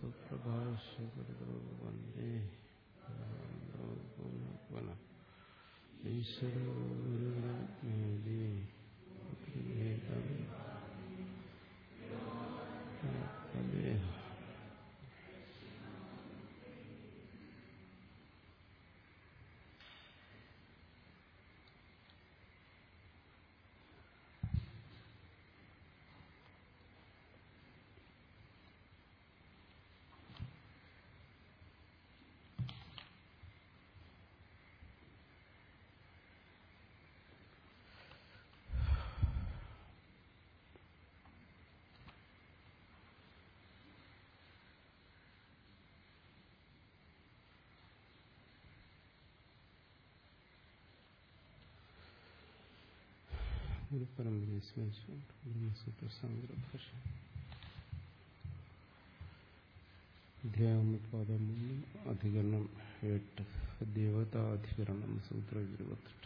സുപ്രഭാഷകൃതോ വന്ദേ പുനഃ ഈശ്വരോ ഗുരുരത്നേതി തദേഹ ഗുരുപരമ്പരയെ സ്മരിച്ചുകൊണ്ട് ബ്രഹ്മസൂത്ര സാങ്കര ഭാഷ അധ്യായം പാദം മൂന്ന് അധികരണം എട്ട് ദേവതാധികരണം സൂത്രം ഇരുപത്തെട്ട്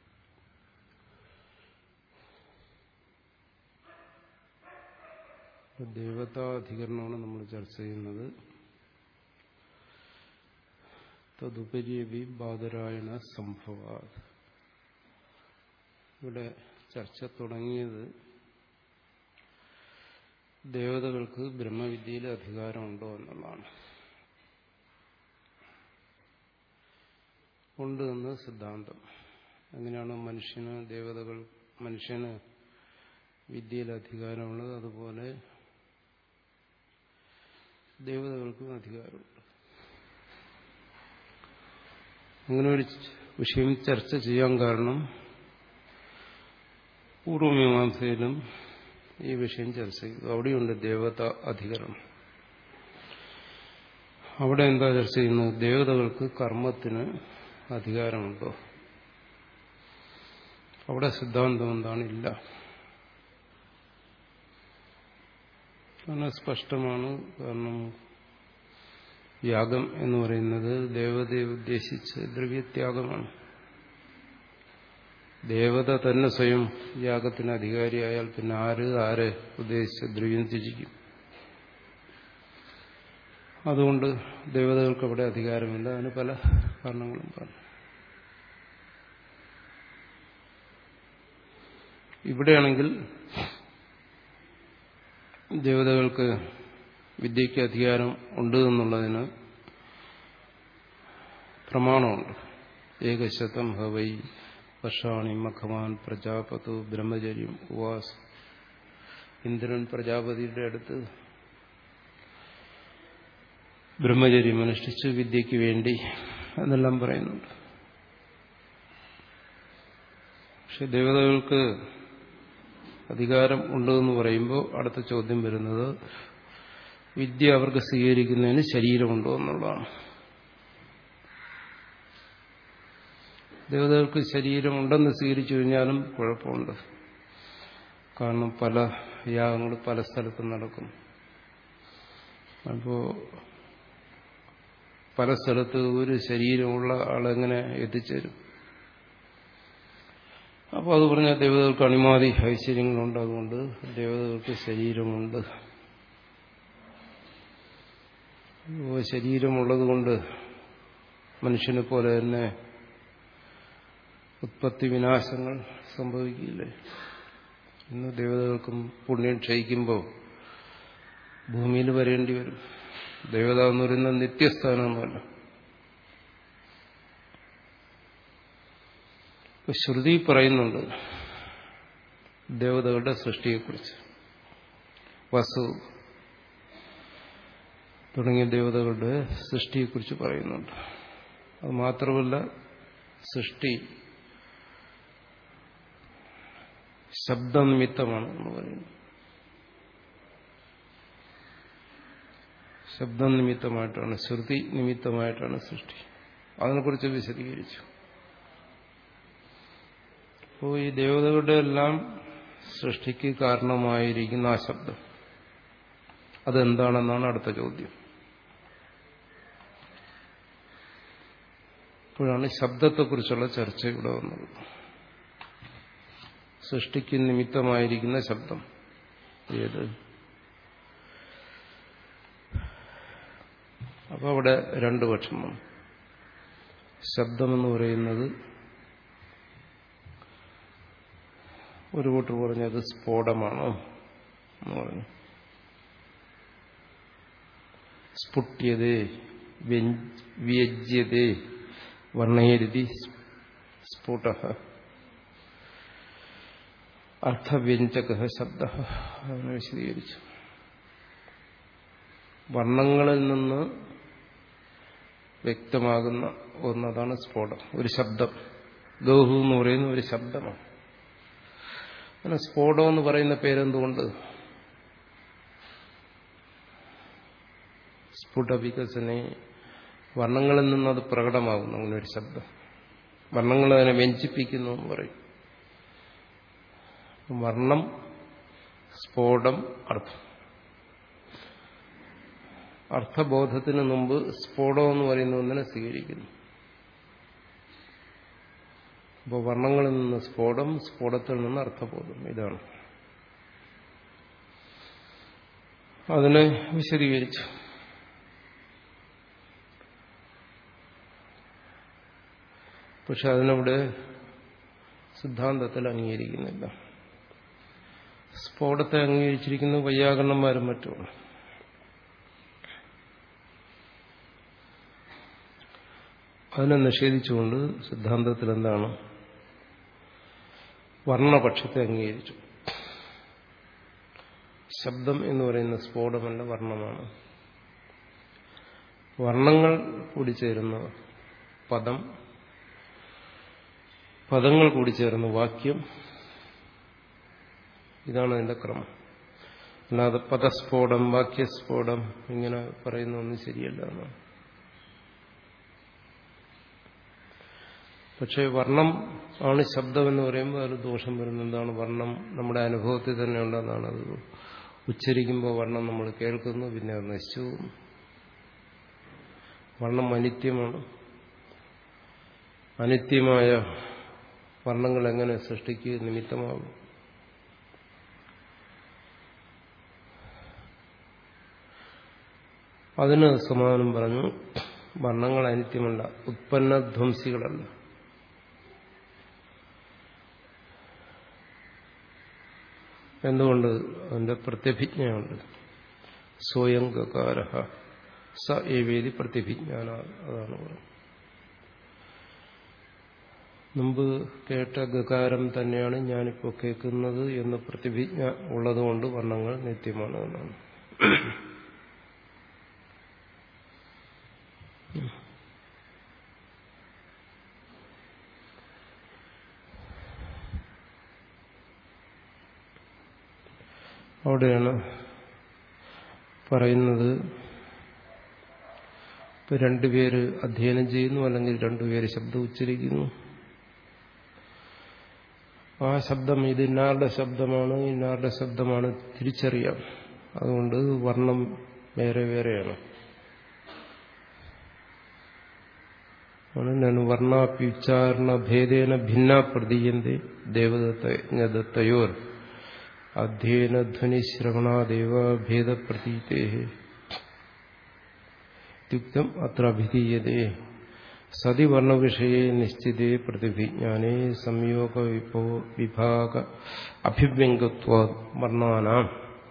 ദേവതാധികരണമാണ് നമ്മൾ ചർച്ച ചെയ്യുന്നത് തതുപര്യവി ബാദരായണ സംഭവ ഇവിടെ ചർച്ച തുടങ്ങിയത് ദേവതകൾക്ക് ബ്രഹ്മവിദ്യയിൽ അധികാരമുണ്ടോ എന്നുള്ളതാണ് ഉണ്ട് എന്ന് സിദ്ധാന്തം എങ്ങനെയാണ് മനുഷ്യന് ദേവതകൾ മനുഷ്യന് വിദ്യയിൽ അധികാരമുള്ളത് അതുപോലെ ദേവതകൾക്കും അധികാരമുണ്ട് അങ്ങനെ ഒരു വിഷയം ചർച്ച ചെയ്യാൻ കാരണം പൂർവമീമാംസയിലും ഈ വിഷയം ചർച്ച ചെയ്തു അവിടെയുണ്ട് ദേവത അധികരണം അവിടെ എന്താ ചർച്ച ചെയ്യുന്നത് ദേവതകൾക്ക് കർമ്മത്തിന് അധികാരമുണ്ടോ അവിടെ സിദ്ധാന്തം എന്താണ് ഇല്ല കാരണം സ്പഷ്ടമാണ് കാരണം യാഗം എന്ന് പറയുന്നത് ദേവതയെ ഉദ്ദേശിച്ച് ദ്രവ്യത്യാഗമാണ് ദേവത തന്നെ സ്വയം യാഗത്തിന് അധികാരിയായാൽ പിന്നെ ആര് ആരെ ഉദ്ദേശിച്ച് ദ്രവ്യം ത്യജിക്കും അതുകൊണ്ട് ദേവതകൾക്ക് അവിടെ അധികാരമില്ല അതിന് പല കാരണങ്ങളും പറഞ്ഞു ഇവിടെയാണെങ്കിൽ ദേവതകൾക്ക് വിദ്യയ്ക്ക് അധികാരം ഉണ്ട് എന്നുള്ളതിന് പ്രമാണമുണ്ട് ഏകശതം ഹവൈ വർഷാണി മഖമാൻ പ്രജാപതു ബ്രഹ്മചര്യം ഉവാസ് ഇന്ദ്രൻ പ്രജാപതിയുടെ അടുത്ത് ബ്രഹ്മചര്യം അനുഷ്ഠിച്ച് വിദ്യയ്ക്ക് വേണ്ടി എന്നെല്ലാം പറയുന്നുണ്ട് പക്ഷെ ദേവതകൾക്ക് അധികാരം ഉണ്ടെന്ന് പറയുമ്പോൾ അടുത്ത ചോദ്യം വരുന്നത് വിദ്യ അവർക്ക് സ്വീകരിക്കുന്നതിന് ശരീരമുണ്ടോ എന്നുള്ളതാണ് ദേവതകൾക്ക് ശരീരമുണ്ടെന്ന് സ്വീകരിച്ചു കഴിഞ്ഞാലും കുഴപ്പമുണ്ട് കാരണം പല യാഗങ്ങൾ പല സ്ഥലത്തും നടക്കും അപ്പോൾ പല സ്ഥലത്ത് ഒരു ശരീരമുള്ള ആളെങ്ങനെ എത്തിച്ചേരും അപ്പോൾ അത് പറഞ്ഞാൽ ദേവതകൾക്ക് അണിമാതി ഐശ്വര്യങ്ങളുണ്ട് അതുകൊണ്ട് ദേവതകൾക്ക് ശരീരമുണ്ട് ശരീരമുള്ളത് കൊണ്ട് മനുഷ്യനെ പോലെ തന്നെ ഉത്പത്തി വിനാശങ്ങൾ സംഭവിക്കില്ലേ ഇന്ന് ദേവതകൾക്കും പുണ്യം ക്ഷയിക്കുമ്പോൾ ഭൂമിയിൽ വരേണ്ടി വരും ദേവത എന്ന് പറയുന്ന നിത്യസ്ഥാനമൊന്നുമല്ല ശ്രുതി പറയുന്നുണ്ട് ദേവതകളുടെ സൃഷ്ടിയെക്കുറിച്ച് വസു തുടങ്ങിയ ദേവതകളുടെ സൃഷ്ടിയെക്കുറിച്ച് പറയുന്നുണ്ട് അത് മാത്രമല്ല സൃഷ്ടി ശബ്ദനിമിത്തമാണ് എന്ന് പറയുന്നത് ശബ്ദനിമിത്തമായിട്ടാണ് ശ്രുതി നിമിത്തമായിട്ടാണ് സൃഷ്ടി അതിനെക്കുറിച്ച് വിശദീകരിച്ചു അപ്പോൾ ഈ ദേവതകളുടെ എല്ലാം സൃഷ്ടിക്ക് കാരണമായിരിക്കുന്ന ആ ശബ്ദം അതെന്താണെന്നാണ് അടുത്ത ചോദ്യം അപ്പോഴാണ് ശബ്ദത്തെക്കുറിച്ചുള്ള ചർച്ച ഇവിടെ വന്നത് സൃഷ്ടിക്ക് നിമിത്തമായിരിക്കുന്ന ശബ്ദം ഏത് അപ്പോൾ അവിടെ രണ്ട് പക്ഷമാണ് ശബ്ദമെന്ന് പറയുന്നത് ഒരു കൂട്ടർ പറഞ്ഞത് സ്ഫോടമാണോ എന്ന് പറഞ്ഞു സ്ഫുട്യതേ വ്യജ്യതേ വർണ്ണയരുതി സ്ഫുട അർത്ഥവ്യഞ്ജക ശബ്ദ അതിനെ വിശദീകരിച്ചു വർണ്ണങ്ങളിൽ നിന്ന് വ്യക്തമാകുന്ന ഒന്നതാണ് സ്ഫോടം ഒരു ശബ്ദം ഗൗഹു എന്ന് പറയുന്ന ഒരു ശബ്ദമാണ് അങ്ങനെ സ്ഫോടം എന്ന് പറയുന്ന പേരെന്തുകൊണ്ട് സ്ഫുട വികസനെ വർണ്ണങ്ങളിൽ നിന്നത് പ്രകടമാകുന്നു അങ്ങനെ ഒരു ശബ്ദം വർണ്ണങ്ങൾ അതിനെ വ്യഞ്ചിപ്പിക്കുന്നു എന്ന് പറയും വർണ്ണം സ്ഫോടം അർത്ഥം അർത്ഥബോധത്തിന് മുമ്പ് സ്ഫോടം എന്ന് പറയുന്ന ഒന്നിനെ സ്വീകരിക്കുന്നു അപ്പോൾ വർണ്ണങ്ങളിൽ നിന്ന് സ്ഫോടം സ്ഫോടത്തിൽ നിന്ന് അർത്ഥബോധം ഇതാണ് അതിനെ വിശദീകരിച്ചു പക്ഷെ അതിനവിടെ സിദ്ധാന്തത്തിൽ അംഗീകരിക്കുന്നില്ല സ്ഫോടത്തെ അംഗീകരിച്ചിരിക്കുന്ന വൈയാകരണന്മാരും മറ്റുമാണ് അതിനെ നിഷേധിച്ചുകൊണ്ട് സിദ്ധാന്തത്തിൽ എന്താണ് വർണ്ണപക്ഷത്തെ അംഗീകരിച്ചു ശബ്ദം എന്ന് പറയുന്ന സ്ഫോടമല്ല വർണ്ണമാണ് വർണ്ണങ്ങൾ കൂടി ചേരുന്ന പദം പദങ്ങൾ കൂടി ചേർന്ന വാക്യം ഇതാണ് അതിന്റെ ക്രമം അല്ലാതെ പദസ്ഫോടം വാക്യസ്ഫോടം ഇങ്ങനെ പറയുന്ന ഒന്നും ശരിയല്ല എന്നാണ് പക്ഷേ വർണ്ണം ആണ് ശബ്ദം എന്ന് പറയുമ്പോൾ അതിൽ ദോഷം വരുന്ന എന്താണ് വർണ്ണം നമ്മുടെ അനുഭവത്തിൽ തന്നെ ഉണ്ടെന്നാണ് അത് ഉച്ചരിക്കുമ്പോൾ വർണ്ണം നമ്മൾ കേൾക്കുന്നു പിന്നെ അത് നശിച്ചു പോകുന്നു വർണ്ണം അനിത്യമാണ് അനിത്യമായ വർണ്ണങ്ങൾ എങ്ങനെ സൃഷ്ടിക്കുക നിമിത്തമാകും അതിന് സമാധാനം പറഞ്ഞു വർണ്ണങ്ങൾ അനിത്യമല്ല ഉത്പന്നധ്വംസികളല്ല എന്തുകൊണ്ട് അതിന്റെ പ്രത്യഭിജ്ഞയുണ്ട് സ്വയം ഗകാര സ ഏവേദി പ്രത്യഭിജ്ഞാന അതാണ് പറയുന്നത് മുമ്പ് കേട്ട ഗകാരം തന്നെയാണ് ഞാനിപ്പോൾ കേൾക്കുന്നത് എന്ന് പ്രതിഭിജ്ഞ ഉള്ളതുകൊണ്ട് വർണ്ണങ്ങൾ നിത്യമാണ് എന്നാണ് അവിടെയാണ് പറയുന്നത് ഇപ്പൊ രണ്ടുപേര് അധ്യയനം ചെയ്യുന്നു അല്ലെങ്കിൽ രണ്ടുപേര് ശബ്ദം ഉച്ചരിക്കുന്നു ആ ശബ്ദം ഇത് ഇന്നാരുടെ ശബ്ദമാണ് ഇന്നാരുടെ ശബ്ദമാണ് തിരിച്ചറിയാം അതുകൊണ്ട് വർണ്ണം വേറെ വേറെയാണ് ഞാൻ വർണ്ണാപ്യുച്ചാരണ ഭേദേന ഭിന്ന പ്രതീയന്തി ദേവദത്തയോർ അധ്യയനധ്വനി ശ്രവണാദേവ ഭേദപ്രതീതേ യുക്തം അത്ര അഭിധീയതേ സതി വർണ്ണവിഷയെ നിശ്ചിതേ പ്രതിഭിജ്ഞാനേ സംയോഗ വിഭാഗ അഭിവ്യംഗത്വ വർണ്ണാനാം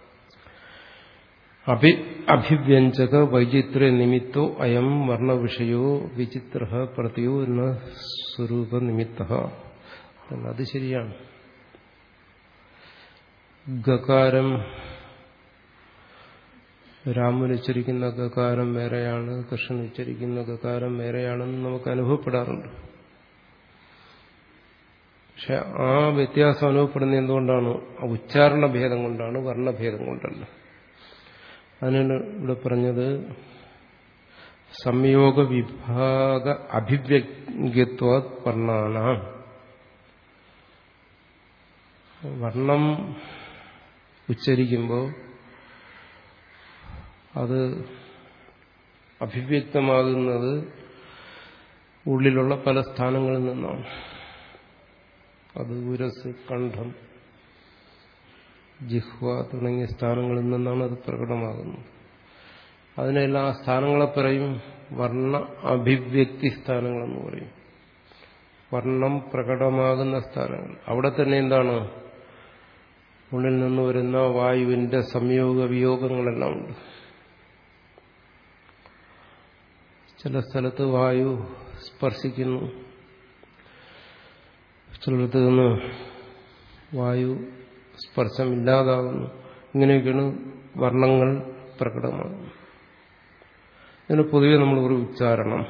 അഭി അഭിവ്യഞ്ജക വൈചിത്ര നിമിത്തോ അയം വർണ്ണവിഷയോ വിചിത്ര പ്രതിയോ എന്ന സ്വരൂപ നിമിത്ത അത് ശരിയാണ് ഗകാരം രാമൻ ഉച്ചരിക്കുന്ന ഗകാരം വേറെയാണ് കൃഷ്ണൻ ഉച്ചരിക്കുന്ന ഗകാരം വേറെയാണെന്ന് നമുക്ക് അനുഭവപ്പെടാറുണ്ട് പക്ഷെ ആ വ്യത്യാസം അനുഭവപ്പെടുന്ന എന്തുകൊണ്ടാണ് ആ ഉച്ചാരണ ഭേദം കൊണ്ടാണ് വർണ്ണഭേദം കൊണ്ടല്ല അതിനാണ് ഇവിടെ പറഞ്ഞത് സംയോഗ വിഭാഗ അഭിവ്യക്തിത്വ വർണ്ണാന വർണ്ണം ഉച്ചരിക്കുമ്പോൾ അത് അഭിവ്യക്തമാകുന്നത് ഉള്ളിലുള്ള പല സ്ഥാനങ്ങളിൽ നിന്നാണ് അത് ഉരസ് കണ്ഠം ജിഹ്വ തുടങ്ങിയ സ്ഥാനങ്ങളിൽ നിന്നാണ് അത് പ്രകടമാകുന്നത് അതിനെല്ലാം ആ സ്ഥാനങ്ങളെ പറയും വർണ്ണ അഭിവ്യക്തി സ്ഥാനങ്ങളെന്ന് പറയും വർണ്ണം പ്രകടമാകുന്ന സ്ഥാനങ്ങൾ അവിടെ തന്നെ എന്താണ് ഉള്ളിൽ നിന്ന് വരുന്ന വായുവിന്റെ സംയോഗ വിയോഗങ്ങളെല്ലാം ഉണ്ട് ചില സ്ഥലത്ത് വായു സ്പർശിക്കുന്നു ചിലടത്ത് നിന്ന് വായു സ്പർശമില്ലാതാകുന്നു ഇങ്ങനെയൊക്കെയാണ് വർണ്ണങ്ങൾ പ്രകടമാകുന്നത് ഇതിന് പൊതുവെ നമ്മൾ ഒരു ഉച്ചാരണം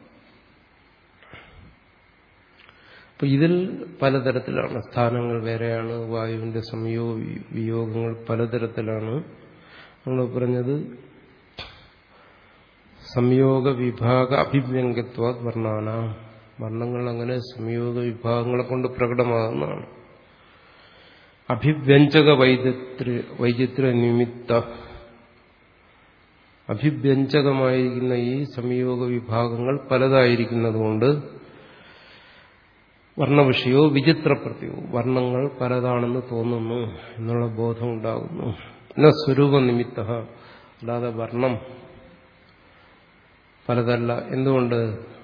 അപ്പൊ ഇതിൽ പലതരത്തിലാണ് സ്ഥാനങ്ങൾ വേറെയാണ് വായുവിന്റെ സംയോഗ വിയോഗങ്ങൾ പലതരത്തിലാണ് നമ്മൾ പറഞ്ഞത് സംയോഗ വിഭാഗ അഭിവ്യംഗത്വ വർണ്ണാന വർണ്ണങ്ങൾ അങ്ങനെ സംയോഗ വിഭാഗങ്ങളെ കൊണ്ട് പ്രകടമാകുന്നതാണ് അഭിവ്യഞ്ജക വൈചിത്ര വൈചിത്ര നിമിത്ത അഭിവ്യഞ്ജകമായിരിക്കുന്ന ഈ സംയോഗ വിഭാഗങ്ങൾ പലതായിരിക്കുന്നതുകൊണ്ട് വർണ്ണവിഷയോ വിചിത്രപ്രത്യവും വർണ്ണങ്ങൾ പലതാണെന്ന് തോന്നുന്നു എന്നുള്ള ബോധം ഉണ്ടാകുന്നു എന്ന സ്വരൂപ നിമിത്ത അല്ലാതെ വർണ്ണം പലതല്ല എന്തുകൊണ്ട്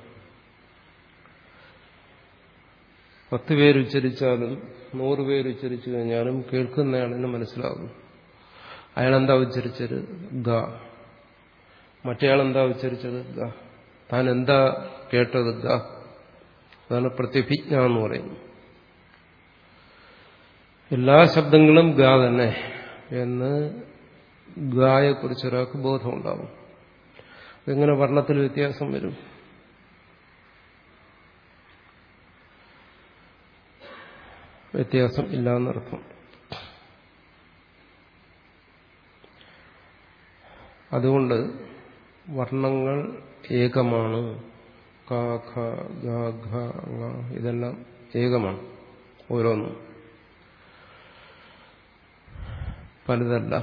പത്ത് പേരുച്ചരിച്ചാലും നൂറ് പേരുച്ചരിച്ചു കഴിഞ്ഞാലും കേൾക്കുന്നയാളിന് മനസ്സിലാകും അയാളെന്താ ഉച്ചരിച്ചത് ഗ മറ്റേയാളെന്താ ഉച്ചരിച്ചത് ഗ താൻ എന്താ കേട്ടത് ഗ അതാണ് പ്രത്യഭിജ്ഞ എന്ന് പറയുന്നത് എല്ലാ ശബ്ദങ്ങളും ഗ തന്നെ എന്ന് ഗായെക്കുറിച്ച് ഒരാൾക്ക് ബോധമുണ്ടാകും എങ്ങനെ വർണ്ണത്തിൽ വ്യത്യാസം വരും വ്യത്യാസം ഇല്ല എന്നർത്ഥം അതുകൊണ്ട് വർണ്ണങ്ങൾ ഏകമാണ് ക ഖ ഗ ഘ ങ ഇതെല്ലാം ഏകമാണ് ഓരോന്നും പലതല്ല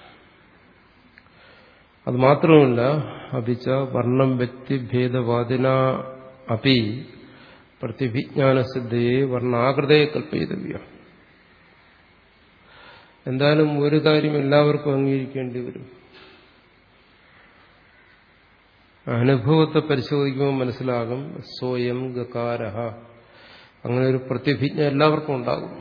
അത് മാത്രമല്ല അപിച്ച വർണ്ണം വ്യക്തിഭേദവാദിന അപി പ്രതിഭിജ്ഞാനസിദ്ധയെ വർണ്ണാകൃതയെ കൽപ്പിതവ്യ എന്തായാലും ഒരു കാര്യം എല്ലാവർക്കും അംഗീകരിക്കേണ്ടി വരും അനുഭവത്തെ പരിശോധിക്കുമ്പോൾ മനസ്സിലാകും സ്വയം ഗകാര അങ്ങനെ ഒരു പ്രതിഭിജ്ഞ എല്ലാവർക്കും ഉണ്ടാകും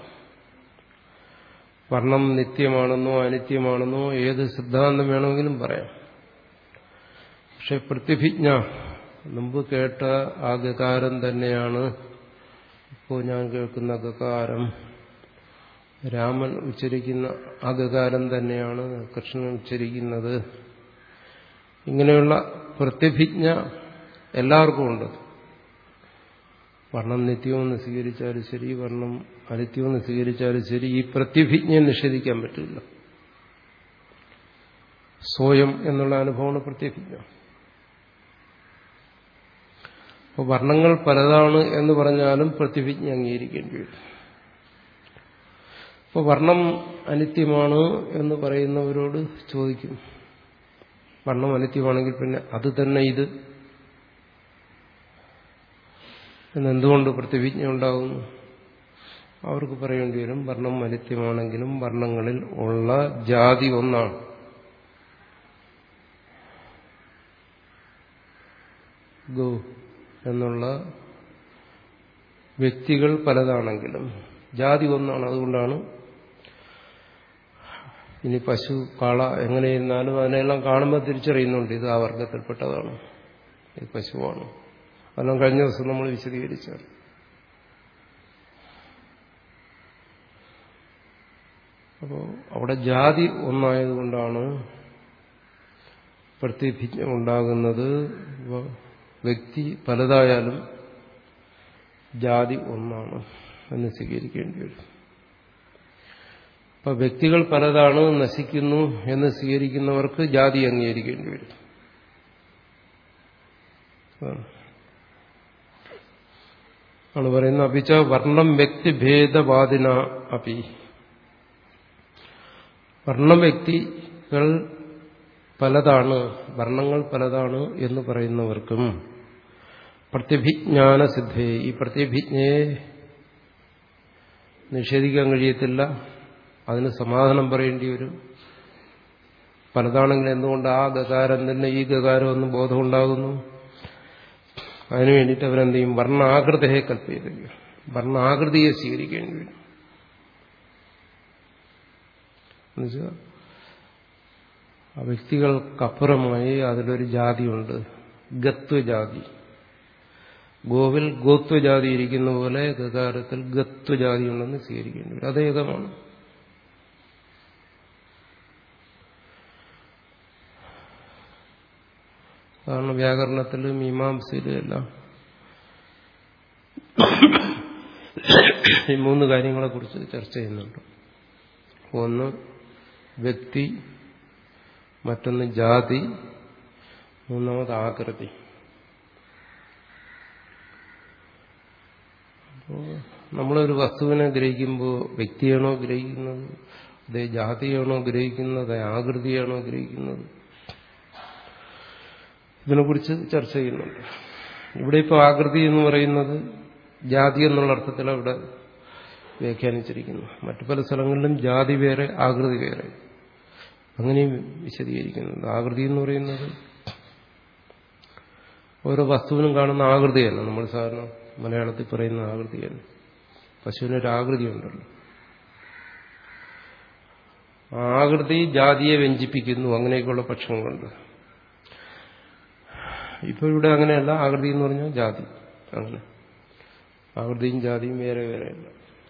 വർണ്ണം നിത്യമാണെന്നോ അനിത്യമാണെന്നോ ഏത് സിദ്ധാന്തം വേണമെങ്കിലും പറയാം പക്ഷെ പ്രതിഭിജ്ഞ മുമ്പ് കേട്ട ആ ഗകാരം തന്നെയാണ് ഇപ്പോൾ ഞാൻ കേൾക്കുന്ന ഗകാരം രാമൻ ഉച്ചരിക്കുന്ന ആ ഗകാരം തന്നെയാണ് കൃഷ്ണൻ ഉച്ചരിക്കുന്നത് ഇങ്ങനെയുള്ള പ്രതിഭിജ്ഞ എല്ലാവർക്കും ഉണ്ട് വർണ്ണം നിത്യമെന്ന് സ്വീകരിച്ചാലും ശരി വർണ്ണം അനിത്യമെന്ന് സ്വീകരിച്ചാലും ശരി ഈ പ്രതിഭിജ്ഞയെ നിഷേധിക്കാൻ പറ്റില്ല സ്വയം എന്നുള്ള അനുഭവമാണ് പ്രതിഭിജ്ഞ അപ്പോൾ വർണ്ണങ്ങൾ പലതാണ് എന്ന് പറഞ്ഞാലും പ്രതിഭിജ്ഞ അംഗീകരിക്കേണ്ടി വരും അപ്പോൾ വർണ്ണം അനിത്യമാണ് എന്ന് പറയുന്നവരോട് ചോദിക്കും വർണ്ണം അനിത്യമാണെങ്കിൽ പിന്നെ അത് തന്നെ ഇത് എന്നെന്തുകൊണ്ട് പ്രതിഭിജ്ഞ ഉണ്ടാകുന്നു അവർക്ക് പറയേണ്ടി വരും വർണ്ണം അനിത്യമാണെങ്കിലും വർണ്ണങ്ങളിൽ ഉള്ള ജാതി ഒന്നാണ് ഗോ എന്നുള്ള വ്യക്തികൾ പലതാണെങ്കിലും ജാതി ഒന്നാണ് അതുകൊണ്ടാണ് ഇനി പശു കാള എങ്ങനെയിരുന്നാലും അതിനെല്ലാം കാണുമ്പോൾ തിരിച്ചറിയുന്നുണ്ട് ഇത് ആ വർഗത്തിൽപ്പെട്ടതാണ് ഇത് പശുവാണ് അതെല്ലാം കഴിഞ്ഞ ദിവസം നമ്മൾ വിശദീകരിച്ചാണ് അപ്പോൾ അവിടെ ജാതി ഒന്നായതുകൊണ്ടാണ് പ്രതിഭിജ്ഞ ഉണ്ടാകുന്നത് വ്യക്തി പലതായാലും ജാതി ഒന്നാണ് എന്ന് സ്വീകരിക്കേണ്ടി വരും അപ്പൊ വ്യക്തികൾ പലതാണ് നശിക്കുന്നു എന്ന് സ്വീകരിക്കുന്നവർക്ക് ജാതി അംഗീകരിക്കേണ്ടി വരും ആണ് പറയുന്നത് അപിച്ച വർണ്ണം വ്യക്തിഭേദവാദിന അപി വർണ്ണം വ്യക്തികൾ പലതാണ് വർണ്ണങ്ങൾ പലതാണ് എന്ന് പറയുന്നവർക്കും പ്രത്യഭിജ്ഞാന സിദ്ധയെ ഈ പ്രത്യഭിജ്ഞയെ നിഷേധിക്കാൻ കഴിയത്തില്ല അതിന് സമാധാനം പറയേണ്ടി വരും പലതാണെങ്കിൽ എന്തുകൊണ്ട് ആ ഗകാരം തന്നെ ഈ ഗകാരം എന്ന് ബോധമുണ്ടാകുന്നു അതിനു വേണ്ടിയിട്ട് അവരെന്ത് ചെയ്യും വർണ്ണാകൃതയെ കൽപ്പിക്കുക വർണ്ണാകൃതിയെ സ്വീകരിക്കേണ്ടി വരും എന്നുവെച്ചാൽ ആ വ്യക്തികൾക്കപ്പുറമായി അതിലൊരു ജാതിയുണ്ട് ഗത്വജാതി ഗോവിൽ ഗോത്വജാതി ഇരിക്കുന്ന പോലെ ഗകാരത്തിൽ ഗത്വജാതി ഉണ്ടെന്ന് സ്വീകരിക്കേണ്ടി വരും അത് ഏകമാണ് കാരണം വ്യാകരണത്തിലും മീമാംസയിലും എല്ലാം ഈ മൂന്ന് കാര്യങ്ങളെക്കുറിച്ച് ചർച്ച ചെയ്യുന്നുണ്ട് ഒന്ന് വ്യക്തി മറ്റൊന്ന് ജാതി മൂന്നാമത് ആകൃതി അപ്പോൾ നമ്മളൊരു വസ്തുവിനെ ഗ്രഹിക്കുമ്പോൾ വ്യക്തിയാണോ ഗ്രഹിക്കുന്നത് അതേ ജാതിയാണോ ഗ്രഹിക്കുന്നത് അതേ ആകൃതിയാണോ ഗ്രഹിക്കുന്നത് ഇതിനെക്കുറിച്ച് ചർച്ച ചെയ്യുന്നുണ്ട് ഇവിടെ ഇപ്പോൾ ആകൃതി എന്ന് പറയുന്നത് ജാതി എന്നുള്ള അർത്ഥത്തിൽ അവിടെ വ്യാഖ്യാനിച്ചിരിക്കുന്നു മറ്റു പല സ്ഥലങ്ങളിലും ജാതി വേറെ ആകൃതി വേറെ അങ്ങനെയും വിശദീകരിക്കുന്നുണ്ട് ആകൃതി എന്ന് പറയുന്നത് ഓരോ വസ്തുവിനും കാണുന്ന ആകൃതിയല്ല നമ്മൾ സാധാരണ മലയാളത്തിൽ പറയുന്ന ആകൃതിയല്ല പശുവിനൊരു ആകൃതി ഉണ്ടല്ലോ ആകൃതി ജാതിയെ വ്യഞ്ചിപ്പിക്കുന്നു അങ്ങനെയൊക്കെയുള്ള പക്ഷങ്ങളുണ്ട് ഇപ്പൊ ഇവിടെ അങ്ങനെയല്ല ആകൃതി എന്ന് പറഞ്ഞാൽ ജാതി അങ്ങനെ ആകൃതിയും ജാതിയും വേറെ വേറെയല്ല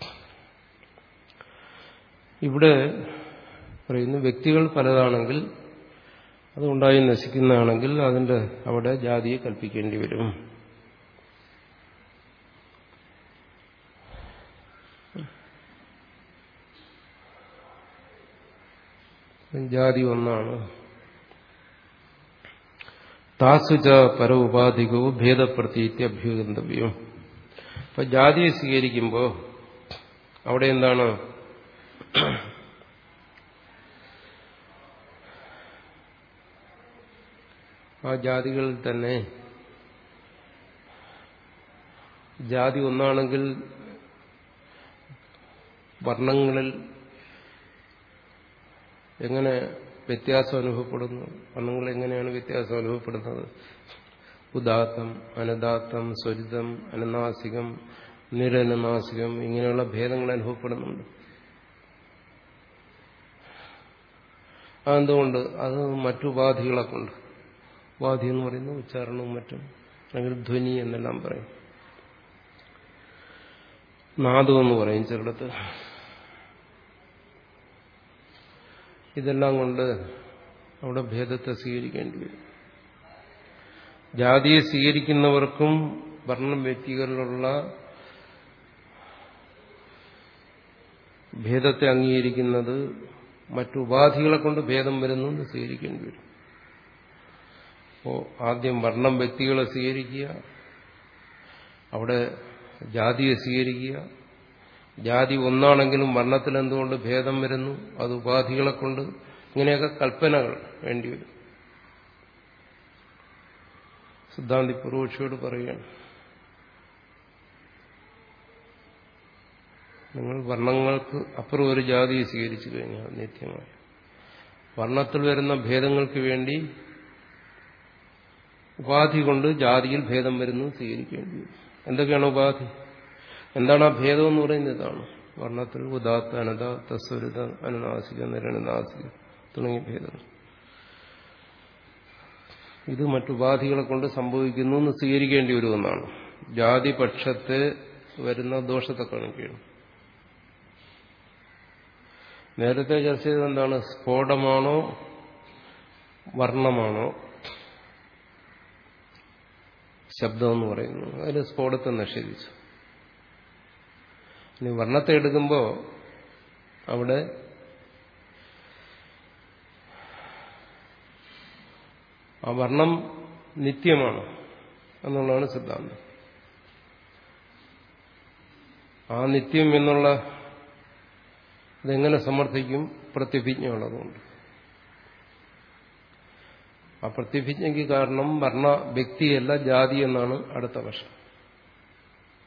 ഇവിടെ പറയുന്നു വ്യക്തികൾ പലതാണെങ്കിൽ അത് ഉണ്ടായി നശിക്കുന്നതാണെങ്കിൽ അതിന്റെ അവിടെ ജാതിയെ കൽപ്പിക്കേണ്ടി വരും ജാതി ഒന്നാണ് താസുച പര ഉപാധികോ ഭേദപ്രതീത്തി അഭ്യുഗന്തവ്യം അപ്പൊ ജാതിയെ സ്വീകരിക്കുമ്പോൾ അവിടെ എന്താണ് ആ ജാതികളിൽ തന്നെ ജാതി ഒന്നാണെങ്കിൽ വർണ്ണങ്ങളിൽ എങ്ങനെ വ്യത്യാസം അനുഭവപ്പെടുന്നു വർണ്ണങ്ങൾ എങ്ങനെയാണ് വ്യത്യാസം അനുഭവപ്പെടുന്നത് ഉദാത്തം അനദാത്തം സ്വരിതം അനനാസികം നിരനനാസികം ഇങ്ങനെയുള്ള ഭേദങ്ങൾ അനുഭവപ്പെടുന്നുണ്ട് അതെന്തുകൊണ്ട് അത് മറ്റുപാധികളെ കൊണ്ട് ഉപാധി എന്ന് പറയുന്നത് ഉച്ചാരണവും മറ്റും അല്ലെങ്കിൽ ധ്വനി എന്നെല്ലാം പറയും നാദം എന്ന് പറയും ചിലടത്ത് ഇതെല്ലാം കൊണ്ട് അവിടെ ഭേദത്തെ സ്വീകരിക്കേണ്ടി വരും ജാതിയെ സ്വീകരിക്കുന്നവർക്കും വർണ്ണം വ്യക്തികളിലുള്ള ഭേദത്തെ അംഗീകരിക്കുന്നത് മറ്റുപാധികളെ കൊണ്ട് ഭേദം വരുന്നു എന്ന് സ്വീകരിക്കേണ്ടി വരും അപ്പോ ആദ്യം വർണ്ണം വ്യക്തികളെ സ്വീകരിക്കുക അവിടെ ജാതിയെ സ്വീകരിക്കുക ജാതി ഒന്നാണെങ്കിലും വർണ്ണത്തിൽ എന്തുകൊണ്ട് ഭേദം വരുന്നു അത് ഉപാധികളെ കൊണ്ട് ഇങ്ങനെയൊക്കെ കൽപ്പനകൾ വേണ്ടിവരും സിദ്ധാന്തി പൂർവക്ഷിയോട് പറയുകയാണ് നിങ്ങൾ വർണ്ണങ്ങൾക്ക് അപ്പുറം ഒരു ജാതിയെ സ്വീകരിച്ചു കഴിഞ്ഞാൽ നിത്യമായി വർണ്ണത്തിൽ വരുന്ന ഭേദങ്ങൾക്ക് വേണ്ടി ഉപാധി കൊണ്ട് ജാതിയിൽ ഭേദം വരുന്നു സ്വീകരിക്കേണ്ടി വരും എന്തൊക്കെയാണ് ഉപാധി എന്താണ് ആ ഭേദം എന്ന് പറയുന്നത് ഇതാണ് വർണ്ണത്തിൽ ഉദാത്ത അനദാത്ത സ്വരിത അനുനാസിക നിരണനാസിക തുടങ്ങിയ ഭേദങ്ങൾ ഇത് മറ്റുപാധികളെ കൊണ്ട് സംഭവിക്കുന്നു എന്ന് സ്വീകരിക്കേണ്ടി വരുമെന്നാണ് ജാതിപക്ഷത്തെ വരുന്ന ദോഷത്തെ കാണിക്കുകയാണ് നേരത്തെ ചർച്ച ചെയ്തത് എന്താണ് സ്ഫോടമാണോ വർണ്ണമാണോ ശബ്ദം എന്ന് പറയുന്നു അതിൽ സ്ഫോടത്തെ നിഷേധിച്ചു ഇനി വർണ്ണത്തെ എടുക്കുമ്പോൾ അവിടെ ആ വർണ്ണം നിത്യമാണ് എന്നുള്ളതാണ് സിദ്ധാന്തം ആ നിത്യം എന്നുള്ള ഇതെങ്ങനെ സമർത്ഥിക്കും പ്രത്യഭിജ്ഞ ഉള്ളതുകൊണ്ട് ആ പ്രത്യഭിജ്ഞയ്ക്ക് കാരണം വർണ്ണ വ്യക്തിയല്ല ജാതി എന്നാണ് അടുത്ത പക്ഷം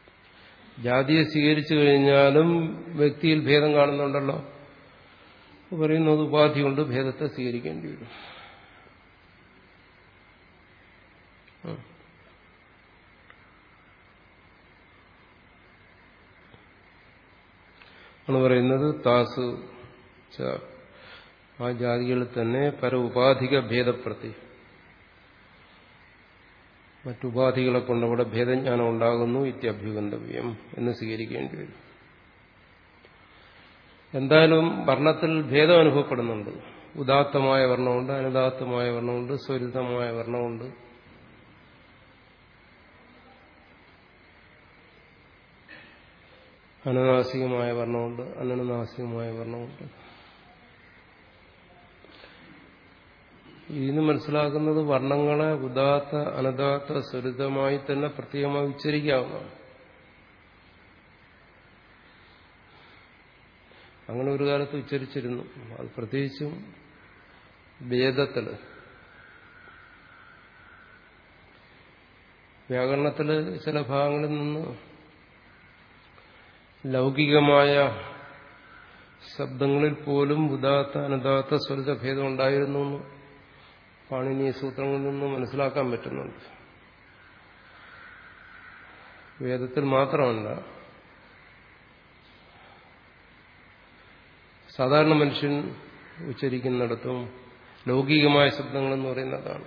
ജാതിയെ സ്വീകരിച്ചു കഴിഞ്ഞാലും വ്യക്തിയിൽ ഭേദം കാണുന്നുണ്ടല്ലോ പറയുന്നത് ഉപാധി കൊണ്ട് ഭേദത്തെ സ്വീകരിക്കേണ്ടി വരും ആണ് പറയുന്നത് താസു ആ ജാതികളിൽ തന്നെ പര ഉപാധിക ഭേദപ്രതി മറ്റുപാധികളെ കൊണ്ട് അവിടെ ഭേദജ്ഞാനം ഉണ്ടാകുന്നു ഇത്യഭ്യുഗന്തവ്യം എന്ന് സ്വീകരിക്കേണ്ടി വരും എന്തായാലും വർണ്ണത്തിൽ ഭേദം അനുഭവപ്പെടുന്നുണ്ട് ഉദാത്തമായ വർണ്ണമുണ്ട് അനുദാത്തമായ വർണ്ണമുണ്ട് സ്വരിതമായ വർണ്ണമുണ്ട് അനുനാസികമായ വർണ്ണമുണ്ട് അനനുനാസികമായ വർണ്ണമുണ്ട് ഇതിന് മനസ്സിലാക്കുന്നത് വർണ്ണങ്ങളെ ഉദാത്ത അനദാത്ത സ്വരിതമായി തന്നെ പ്രത്യേകമായി ഉച്ചരിക്കാവുന്നതാണ് അങ്ങനെ ഒരു കാലത്ത് ഉച്ചരിച്ചിരുന്നു അത് പ്രത്യേകിച്ചും വേദത്തില് വ്യാകരണത്തില് ചില ഭാഗങ്ങളിൽ നിന്ന് ലൗകികമായ ശബ്ദങ്ങളിൽ പോലും ഉദാത്ത അനുദാത്ത സ്വരിത ഭേദം ഉണ്ടായിരുന്നു എന്ന് പാണിനി സൂത്രങ്ങളിൽ നിന്ന് മനസ്സിലാക്കാൻ പറ്റുന്നുണ്ട് വേദത്തിൽ മാത്രമല്ല സാധാരണ മനുഷ്യൻ ഉച്ചരിക്കുന്നിടത്തും ലൗകികമായ ശബ്ദങ്ങളെന്ന് പറയുന്നതാണ്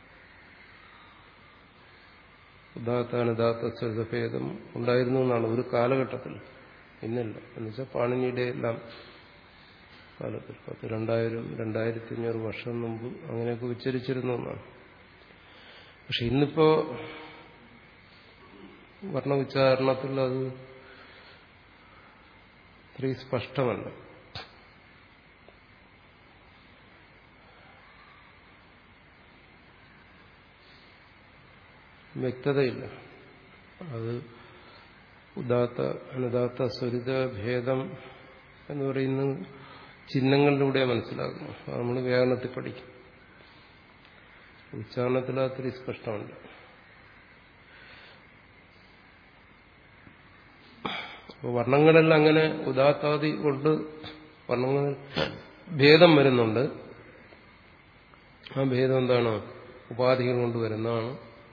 ഉദാത്ത അനുദാത്ത സ്വരിതഭേദം ഉണ്ടായിരുന്നു എന്നാണ് ഒരു കാലഘട്ടത്തിൽ ഇന്നില്ല എന്നുവെച്ചാൽ പാണിനിയുടെ എല്ലാം കാലത്തിൽ പത്ത് രണ്ടായിരം രണ്ടായിരത്തി അഞ്ഞൂറ് വർഷം മുമ്പ് അങ്ങനെയൊക്കെ ഉച്ചരിച്ചിരുന്നു എന്നാണ് പക്ഷെ ഇന്നിപ്പോ വർണ്ണ ഉച്ചാരണത്തിൽ അത് ഇത്രയും സ്പഷ്ടമല്ല വ്യക്തതയില്ല അത് ഉദാത്ത അനുദാത്ത സ്വരിത ഭേദം എന്ന് പറയുന്നത് ചിഹ്നങ്ങളിലൂടെ മനസ്സിലാക്കുന്നു അത് നമ്മൾ വ്യാകരണത്തിൽ പഠിക്കും ഉച്ചാരണത്തിൽ അത്ര സ്പഷ്ടമുണ്ട് വർണ്ണങ്ങളെല്ലാം അങ്ങനെ ഉദാത്താതി കൊണ്ട് വർണ്ണങ്ങളിൽ ഭേദം വരുന്നുണ്ട് ആ ഭേദം എന്താണ് ഉപാധികൾ കൊണ്ട് വരുന്നതാണ്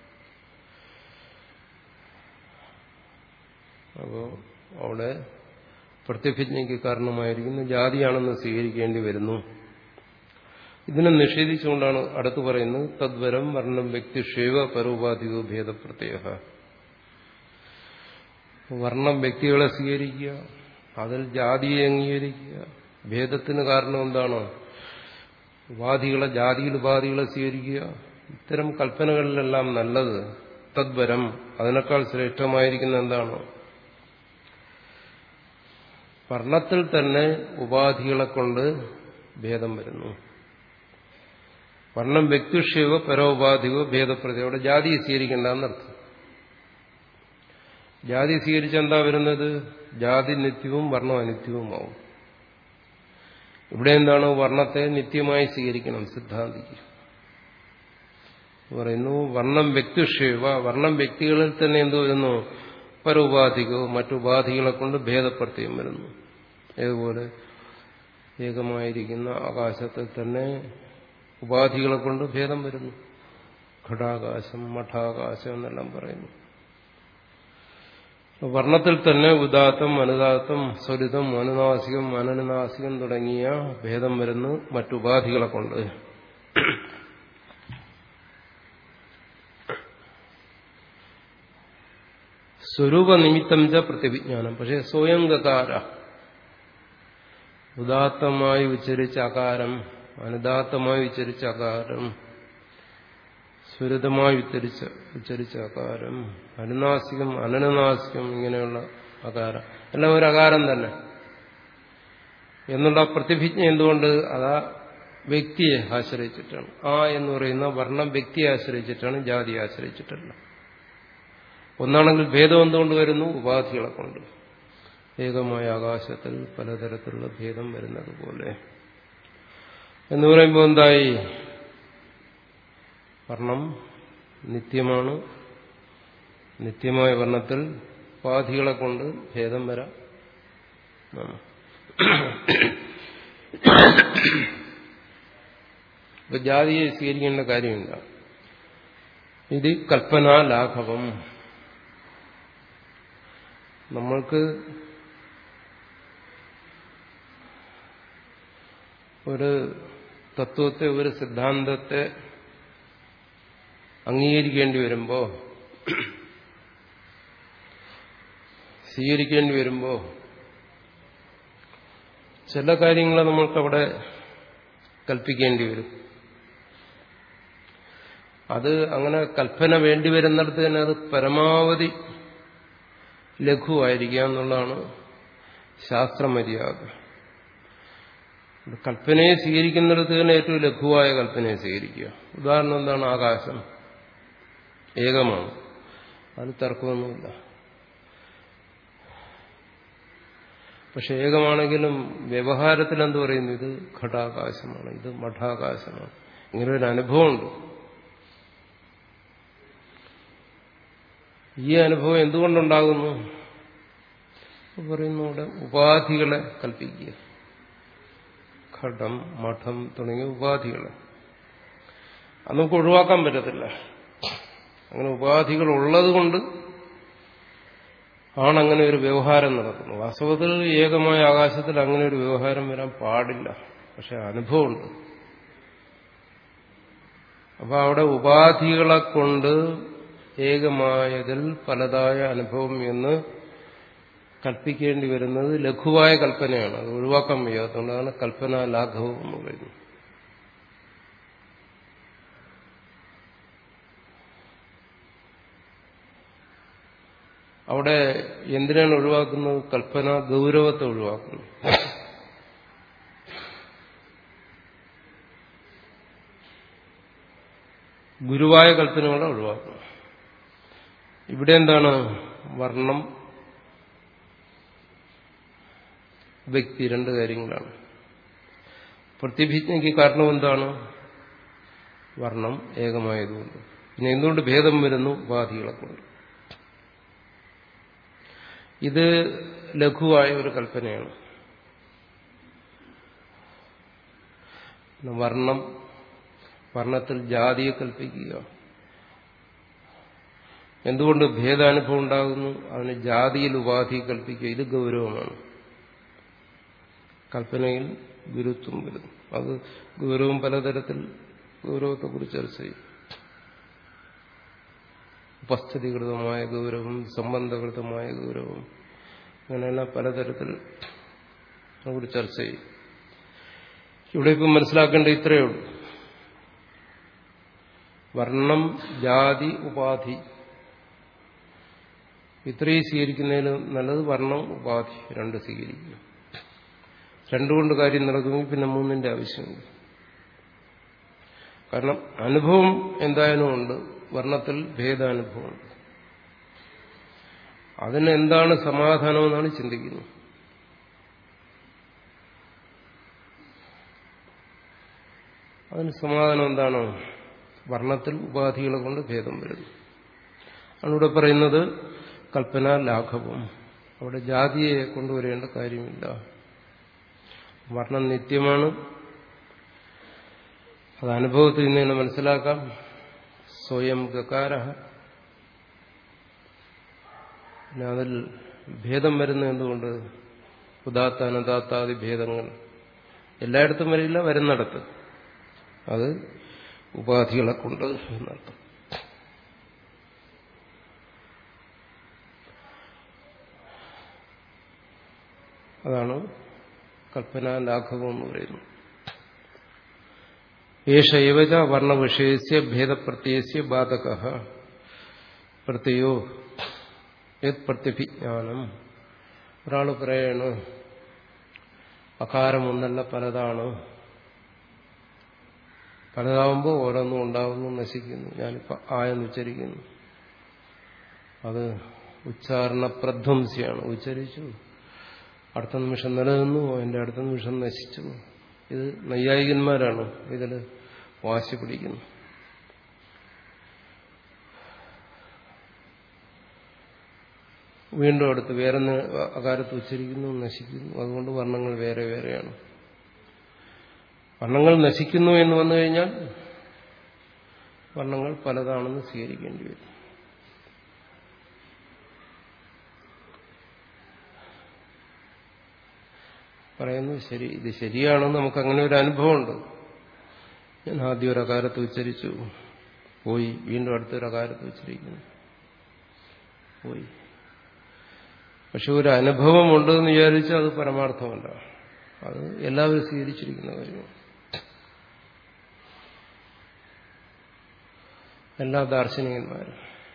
അപ്പോൾ അവിടെ പ്രത്യഭിജ്ഞയ്ക്ക് കാരണമായിരിക്കുന്ന ജാതിയാണെന്ന് സ്വീകരിക്കേണ്ടി വരുന്നു ഇതിനെ നിഷേധിച്ചുകൊണ്ടാണ് അടുത്ത് പറയുന്നത് തദ്വരം വർണ്ണം വ്യക്തിഷേവ പരോപാധികോ ഭേദപ്രത്യേക വർണ്ണം വ്യക്തികളെ സ്വീകരിക്കുക അതിൽ ജാതിയെ അംഗീകരിക്കുക ഭേദത്തിന് കാരണം എന്താണ് ഉപാധികളെ ജാതിയിൽ ഉപാധികളെ സ്വീകരിക്കുക ഇത്തരം കൽപ്പനകളിലെല്ലാം നല്ലത് തദ്വരം അതിനേക്കാൾ ശ്രേഷ്ഠമായിരിക്കുന്ന എന്താണ് വർണ്ണത്തിൽ തന്നെ ഉപാധികളെ കൊണ്ട് ഭേദം വരുന്നു വർണ്ണം വ്യക്തിഷേവ പരോപാധികോ ഭേദപ്രതി അവിടെ ജാതി സ്വീകരിക്കേണ്ടെന്നർത്ഥം ജാതി സ്വീകരിച്ച എന്താ വരുന്നത് ജാതി നിത്യവും വർണ്ണം അനിത്യവുമാവും ഇവിടെ എന്താണ് വർണ്ണത്തെ നിത്യമായി സ്വീകരിക്കണം സിദ്ധാന്തിക്ക് പറയുന്നു വർണ്ണം വ്യക്തിഷേവ വർണ്ണം വ്യക്തികളിൽ തന്നെ എന്ത് വരുന്നു പരോപാധികോ മറ്റുപാധികളെ കൊണ്ട് ഭേദപ്രത്യം വരുന്നു ഏതുപോലെ ഏകമായിരിക്കുന്ന ആകാശത്തിൽ തന്നെ ഉപാധികളെ കൊണ്ട് ഭേദം വരുന്നു ഘടാകാശം മഠാകാശം എന്നെല്ലാം പറയുന്നു വർണ്ണത്തിൽ തന്നെ ഉദാത്തം അനുദാത്തം സ്വരിതം അനുനാസികം അനനുനാസികം തുടങ്ങിയ ഭേദം വരുന്നു മറ്റുപാധികളെ കൊണ്ട് സ്വരൂപനിമിത്തം ച പ്രത്യവിജ്ഞാനം പക്ഷെ സ്വയം ഗകാര ഉദാത്തമായി ഉച്ചരിച്ച അകാരം അനുദാത്തമായി ഉച്ചരിച്ച അകാരം സ്വരിതമായി ഉച്ചരിച്ച ഉച്ചരിച്ച അകാരം അനുനാസികം അനനുനാസികം ഇങ്ങനെയുള്ള അകാരം എല്ലാം ഒരു അകാരം തന്നെ എന്നുള്ള പ്രതിഭിജ്ഞ എന്തുകൊണ്ട് അതാ വ്യക്തിയെ ആശ്രയിച്ചിട്ടാണ് ആ എന്ന് പറയുന്ന വർണ്ണം വ്യക്തിയെ ആശ്രയിച്ചിട്ടാണ് ജാതിയെ ആശ്രയിച്ചിട്ടല്ല ഒന്നാണെങ്കിൽ ഭേദം എന്തുകൊണ്ട് വരുന്നു ഉപാധികളെ കൊണ്ട് ഏകമായ ആകാശത്തിൽ പലതരത്തിലുള്ള ഭേദം വരുന്നത് പോലെ എന്ന് പറയുമ്പോൾ എന്തായി വർണ്ണം നിത്യമാണ് നിത്യമായ വർണ്ണത്തിൽ ഉപാധികളെ കൊണ്ട് ഭേദം വരാം ഇപ്പൊ ജാതിയെ സ്വീകരിക്കേണ്ട കാര്യമില്ല ഇത് കൽപ്പനാലാഘവം നമ്മൾക്ക് ഒരു തത്വത്തെ ഒരു സിദ്ധാന്തത്തെ അംഗീകരിക്കേണ്ടി വരുമ്പോൾ സ്വീകരിക്കേണ്ടി വരുമ്പോൾ ചില കാര്യങ്ങൾ നമ്മൾക്കവിടെ കൽപ്പിക്കേണ്ടി വരും അത് അങ്ങനെ കൽപ്പന വേണ്ടി വരുന്നിടത്ത് തന്നെ അത് പരമാവധി ലഘുവായിരിക്കുക എന്നുള്ളതാണ് ശാസ്ത്രമര്യാദ കൽപ്പനയെ സ്വീകരിക്കുന്നിടത്ത് തന്നെ ഏറ്റവും ലഘുവായ കൽപ്പനയെ സ്വീകരിക്കുക ഉദാഹരണം എന്താണ് ആകാശം ഏകമാണ് അത് തർക്കമൊന്നുമില്ല പക്ഷെ ഏകമാണെങ്കിലും വ്യവഹാരത്തിൽ എന്ത് പറയുന്നു ഇത് ഘടാകാശമാണ് ഇത് മഠാകാശമാണ് ഇങ്ങനെ ഒരു അനുഭവമുണ്ട് ഈ അനുഭവം എന്തുകൊണ്ടുണ്ടാകുന്നു പറയുന്നു ഇവിടെ ഉപാധികളെ കൽപ്പിക്കുക ഘടം മഠം തുടങ്ങിയ ഉപാധികളെ അത് നമുക്ക് ഒഴിവാക്കാൻ പറ്റത്തില്ല അങ്ങനെ ഉപാധികൾ ഉള്ളതുകൊണ്ട് ആണ് അങ്ങനെ ഒരു വ്യവഹാരം നടക്കുന്നത് വാസ്തവത്തിൽ ഏകമായ ആകാശത്തിൽ അങ്ങനെ ഒരു വ്യവഹാരം വരാൻ പാടില്ല പക്ഷെ അനുഭവമുണ്ട് അപ്പൊ അവിടെ ഉപാധികളെ കൊണ്ട് ഏകമായതിൽ പലതായ അനുഭവം എന്ന് കൽപ്പിക്കേണ്ടി വരുന്നത് ലഘുവായ കൽപ്പനയാണ് അത് ഒഴിവാക്കാൻ വയ്യാത്തതുകൊണ്ടാണ് കൽപ്പന ലാഘവം എന്ന് പറയുന്നത് അവിടെ എന്തിനാണ് ഒഴിവാക്കുന്നത് കൽപ്പന ഗൗരവത്തെ ഒഴിവാക്കുന്നു ഗുരുവായ കൽപ്പനകളെ ഒഴിവാക്കുന്നു ഇവിടെ എന്താണ് വർണ്ണം വ്യക്തി രണ്ട് കാര്യങ്ങളാണ് പ്രതിഭിജ്ഞയ്ക്ക് കാരണം എന്താണ് വർണ്ണം ഏകമായതുകൊണ്ട് പിന്നെ എന്തുകൊണ്ട് ഭേദം വരുന്നു ഉപാധികളെ കൊണ്ട് ഇത് ലഘുവായ ഒരു കൽപ്പനയാണ് വർണ്ണം വർണ്ണത്തിൽ ജാതിയെ കൽപ്പിക്കുക എന്തുകൊണ്ട് ഭേദാനുഭവം ഉണ്ടാകുന്നു അതിന് ജാതിയിൽ ഉപാധി കൽപ്പിക്കുക ഇത് ഗൗരവമാണ് കൽപ്പനയിൽ ഗുരുത്വം വരുന്നു അത് ഗൗരവം പലതരത്തിൽ ഗൗരവത്തെക്കുറിച്ച് ചർച്ച ചെയ്യും ഉപസ്ഥിതികൃതമായ ഗൗരവം സംബന്ധകൃതമായ ഗൗരവം അങ്ങനെയുള്ള പലതരത്തിൽ കുറിച്ച് ചർച്ച ചെയ്യും ഇവിടെ ഇപ്പം മനസ്സിലാക്കേണ്ട ഇത്രയേ ഉള്ളൂ വർണ്ണം ജാതി ഉപാധി ഇത്രയും സ്വീകരിക്കുന്നതിന് നല്ലത് വർണ്ണം ഉപാധി രണ്ട് സ്വീകരിക്കുക രണ്ടുകൊണ്ട് കാര്യം നടക്കുമെങ്കിൽ പിന്നെ മൂന്നിന്റെ ആവശ്യമുണ്ട് കാരണം അനുഭവം എന്തായാലും ഉണ്ട് വർണ്ണത്തിൽ ഭേദാനുഭവമുണ്ട് അതിന് എന്താണ് സമാധാനമെന്നാണ് ചിന്തിക്കുന്നത് അതിന് സമാധാനം എന്താണ് വർണ്ണത്തിൽ ഉപാധികളെ കൊണ്ട് ഭേദം വരുന്നു അതിലൂടെ പറയുന്നത് കൽപ്പന ലാഘവം അവിടെ ജാതിയെ കൊണ്ടുവരേണ്ട കാര്യമില്ല വർണ്ണം നിത്യമാണ് അത് അനുഭവത്തിൽ നിന്ന് തന്നെ മനസ്സിലാക്കാം സ്വയം ഗകാര പിന്നെ അതിൽ ഭേദം വരുന്ന എന്തുകൊണ്ട് ഉദാത്ത അനദാത്താദി ഭേദങ്ങൾ എല്ലായിടത്തും വരില്ല വരുന്നിടത്ത് അത് ഉപാധികളെ കൊണ്ട് എന്നർത്ഥം അതാണ് കൽപ്പന ലാഘവം എന്ന് പറയുന്നത് ഏഷ ഏവച വർണ്ണവിഷയസ്യ ഭേദപ്രത്യയസ്യ ബാധക പ്രത്യയോ യത് പ്രത്യഭിജ്ഞാനം ഒരാൾ പറയാണ് അകാരം ഒന്നല്ല പലതാണ് പലതാവുമ്പോൾ ഓരോന്നും ഉണ്ടാവുന്നു നശിക്കുന്നു ഞാനിപ്പോൾ ആയെന്ന് ഉച്ചരിക്കുന്നു അത് ഉച്ചാരണ പ്രധ്വംസിയാണ് ഉച്ചരിച്ചു അടുത്ത നിമിഷം നിലനിന്നു അതിന്റെ അടുത്ത നിമിഷം നശിച്ചു ഇത് നൈയായികന്മാരാണ് ഇതിൽ വാശി പിടിക്കുന്നു വീണ്ടും അടുത്ത് വേറെ അകാലത്ത് ഉച്ചരിക്കുന്നു നശിക്കുന്നു അതുകൊണ്ട് വർണ്ണങ്ങൾ വേറെ വേറെയാണ് വർണ്ണങ്ങൾ നശിക്കുന്നു എന്ന് വന്നു കഴിഞ്ഞാൽ വർണ്ണങ്ങൾ പലതാണെന്ന് സ്വീകരിക്കേണ്ടി വരും പറയുന്നു ശരി ഇത് ശരിയാണെന്ന് നമുക്ക് അങ്ങനെ ഒരു അനുഭവമുണ്ട് ഞാൻ ആദ്യം ഒരു അകാരത്ത് ഉച്ചരിച്ചു പോയി വീണ്ടും അടുത്തൊരു അകാരത്ത് ഉച്ചരിക്കുന്നു പോയി പക്ഷെ ഒരു അനുഭവമുണ്ടെന്ന് വിചാരിച്ചാൽ അത് പരമാർത്ഥമല്ല അത് എല്ലാവരും സ്വീകരിച്ചിരിക്കുന്ന കാര്യമാണ് എല്ലാ ദാർശനികന്മാരും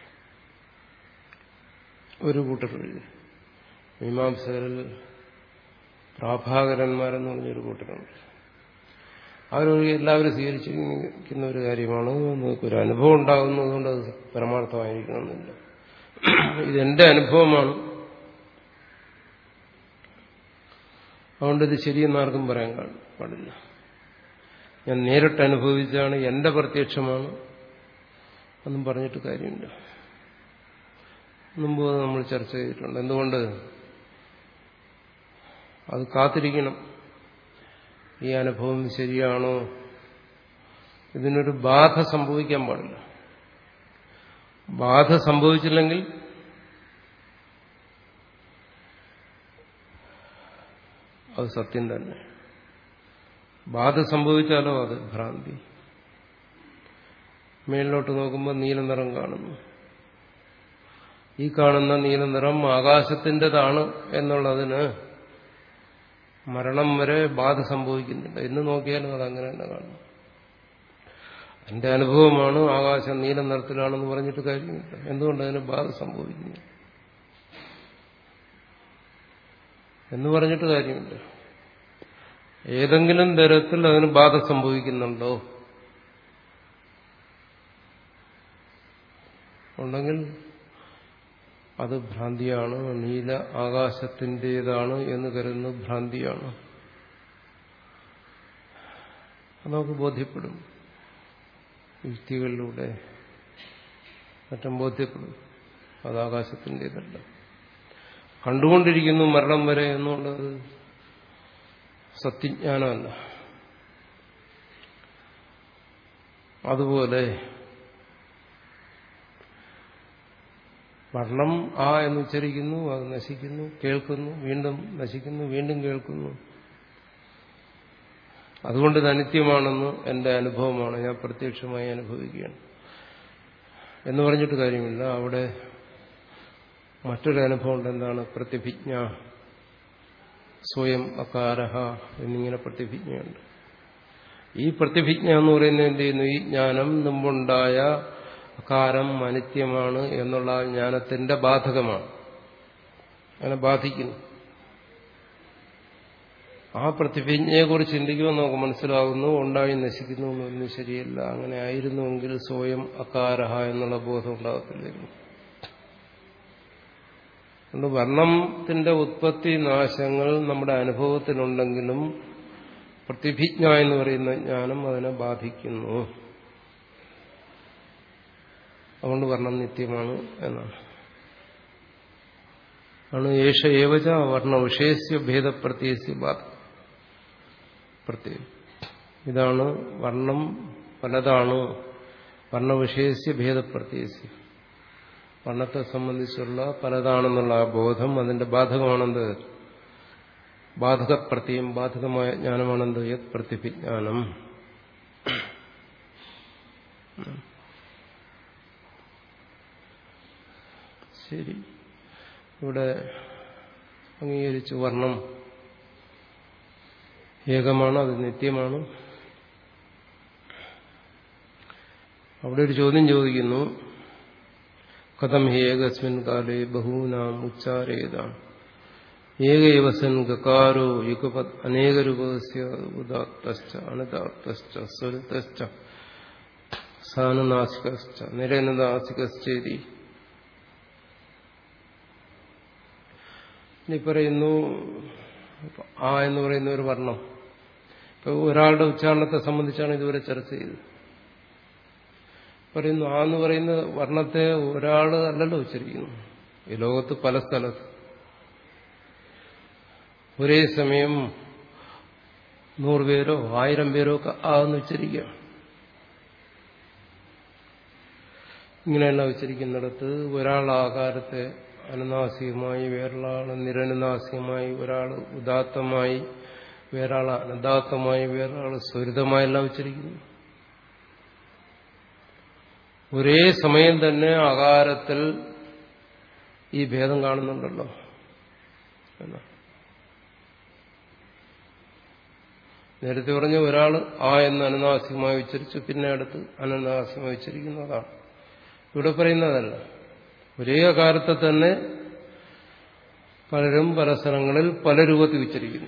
ഒരു കൂട്ടർ മീമാംസകരിൽ പ്രാഭാകരന്മാരെന്ന് പറഞ്ഞൊരു കൂട്ടരുണ്ട് അവരൊഴികെ എല്ലാവരും സ്വീകരിച്ചിരിക്കുന്ന ഒരു കാര്യമാണ് നമുക്കൊരു അനുഭവം ഉണ്ടാകുന്നതുകൊണ്ട് അത് പരമാർത്ഥമായിരിക്കണമെന്നില്ല ഇതെന്റെ അനുഭവമാണ് അതുകൊണ്ട് ഇത് ശരിയെന്ന് ആർക്കും പറയാൻ പാടില്ല ഞാൻ നേരിട്ട് അനുഭവിച്ചാണ് എന്റെ പ്രത്യക്ഷമാണ് ഒന്നും പറഞ്ഞിട്ട് കാര്യമില്ല മുമ്പ് നമ്മൾ ചർച്ച ചെയ്തിട്ടുണ്ട് എന്തുകൊണ്ട് അത് കാത്തിരിക്കണം ഈ അനുഭവം ശരിയാണോ ഇതിനൊരു ബാധ സംഭവിക്കാൻ പാടില്ല ബാധ സംഭവിച്ചില്ലെങ്കിൽ അത് സത്യം തന്നെ ബാധ സംഭവിച്ചാലോ അത് ഭ്രാന്തി മേളിലോട്ട് നോക്കുമ്പോൾ നീലനിറം കാണുന്നു ഈ കാണുന്ന നീലനിറം ആകാശത്തിൻ്റെതാണ് എന്നുള്ളതിന് മരണം വരെ ബാധ സംഭവിക്കുന്നില്ല എന്ന് നോക്കിയാലും അത് അങ്ങനെ തന്നെ കാണും എന്റെ അനുഭവമാണ് ആകാശം നീല നിറത്തിലാണെന്ന് പറഞ്ഞിട്ട് കാര്യമില്ല എന്തുകൊണ്ട് അതിന് ബാധ സംഭവിക്കുന്നു എന്ന് പറഞ്ഞിട്ട് കാര്യമില്ല ഏതെങ്കിലും തരത്തിൽ അതിന് ബാധ സംഭവിക്കുന്നുണ്ടോ ഉണ്ടെങ്കിൽ അത് ഭ്രാന്തിയാണ് നീല ആകാശത്തിൻ്റെതാണ് എന്ന് കരുതുന്നത് ഭ്രാന്തിയാണ് അത് നമുക്ക് ബോധ്യപ്പെടും യുക്തികളിലൂടെ മറ്റും ബോധ്യപ്പെടും അത് ആകാശത്തിൻ്റെതല്ല കണ്ടുകൊണ്ടിരിക്കുന്നു മരണം വരെ എന്നുള്ളത് സത്യജ്ഞാനമല്ല അതുപോലെ വർണ്ണം ആ എന്ന് ഉച്ചരിക്കുന്നു അത് നശിക്കുന്നു കേൾക്കുന്നു വീണ്ടും നശിക്കുന്നു വീണ്ടും കേൾക്കുന്നു അതുകൊണ്ട് ഇത് അനിത്യമാണെന്ന് എന്റെ അനുഭവമാണ് ഞാൻ പ്രത്യക്ഷമായി അനുഭവിക്കുകയാണ് എന്ന് പറഞ്ഞിട്ട് കാര്യമില്ല അവിടെ മറ്റൊരു അനുഭവം ഉണ്ട് എന്താണ് പ്രതിഭിജ്ഞ സ്വയം അകാരഹ എന്നിങ്ങനെ പ്രതിഭിജ്ഞയുണ്ട് ഈ പ്രതിഭിജ്ഞ എന്ന് പറയുന്നത് എന്ത് ചെയ്യുന്നു ഈ ജ്ഞാനം മുമ്പുണ്ടായ അകാരം അനിത്യമാണ് എന്നുള്ള ജ്ഞാനത്തിന്റെ ബാധകമാണ് അങ്ങനെ ബാധിക്കുന്നു ആ പ്രതിഭിജ്ഞയെക്കുറിച്ച് ചിന്തിക്കുമ്പോൾ നമുക്ക് മനസ്സിലാകുന്നു ഉണ്ടായി നശിക്കുന്നു എന്നൊന്നും ശരിയല്ല അങ്ങനെ ആയിരുന്നുവെങ്കിൽ സ്വയം അകാരഹ എന്നുള്ള ബോധം ഉണ്ടാകത്തില്ലായിരുന്നു അതുകൊണ്ട് വർണ്ണത്തിന്റെ ഉത്പത്തി നാശങ്ങൾ നമ്മുടെ അനുഭവത്തിലുണ്ടെങ്കിലും പ്രതിഭിജ്ഞ എന്ന് പറയുന്ന ജ്ഞാനം അതിനെ ബാധിക്കുന്നു അതുകൊണ്ട് വർണ്ണം നിത്യമാണ് എന്നാണ് ആണ് യേശ ഏവച വർണ്ണ വിഷയസ്യ ഭേദപ്രത്യസ്യ ബാധ പ്രത്യേകം ഇതാണ് വർണ്ണം പലതാണ് വർണ്ണവിഷയസ്യ ഭേദപ്രത്യസ്യ വർണ്ണത്തെ സംബന്ധിച്ചുള്ള പലതാണെന്നുള്ള ആ ബോധം അതിന്റെ ബാധകമാണെന്ത് ബാധകപ്രത്യം ബാധകമായ ജ്ഞാനമാണെന്ത് യത് പ്രതിഭിജ്ഞാനം ശരി ഇവിടെ അംഗീകരിച്ചു വർണ്ണം ഏകമാണ് അത് നിത്യമാണ് അവിടെ ഒരു ചോദ്യം ചോദിക്കുന്നു കഥം ഹി ഏകസ്മിൻ കാലേ ബഹൂനാം ഉച്ചാരേതാണ് ഏകൈവസൻ ഗകാരോ യുഗപത് അനേകരൂപസ്യ ഉദാത്തശ്ച അണുദാത്തശ്ച സ്വരുതശ്ച സാനുനാസികശ്ച നിരനുനാസികശ്ചേരി ഇനി പറയുന്നു ആ എന്ന് പറയുന്ന ഒരു വർണ്ണം ഇപ്പൊ ഒരാളുടെ ഉച്ചാരണത്തെ സംബന്ധിച്ചാണ് ഇതുവരെ ചർച്ച ചെയ്തത് പറയുന്നു ആ എന്ന് പറയുന്ന വർണ്ണത്തെ ഒരാൾ അല്ലല്ലോ ഉച്ചരിക്കുന്നു ഈ ലോകത്ത് പല സ്ഥലത്ത് ഒരേ സമയം നൂറ് പേരോ ആയിരം പേരോ ഒക്കെ ആന്ന് ഉച്ചരിക്കുക ഇങ്ങനെയെല്ലാം ഉച്ചരിക്കുന്നിടത്ത് ഒരാൾ ആകാരത്തെ അനുനാസികമായി വേറൊരാൾ നിരനുനാസികമായി ഒരാൾ ഉദാത്തമായി വേറൊരാൾ അനദാത്തമായി വേറൊരാൾ സ്വരിതമായെല്ലാം ഉച്ചരിക്കുന്നു ഒരേ സമയം തന്നെ ആകാരത്തിൽ ഈ ഭേദം കാണുന്നുണ്ടല്ലോ എന്നാ നേരത്തെ പറഞ്ഞ ഒരാൾ ആ എന്ന് അനുനാസികമായി ഉച്ചരിച്ചു പിന്നെ അടുത്ത് അനനാസികമായി ഉച്ചരിക്കുന്നതാണ് ഇവിടെ പറയുന്നതല്ല ഒരേ അകാരത്തെ തന്നെ പലരും പല സ്ഥലങ്ങളിൽ പല രൂപത്തിൽ ഉച്ചരിക്കുന്നു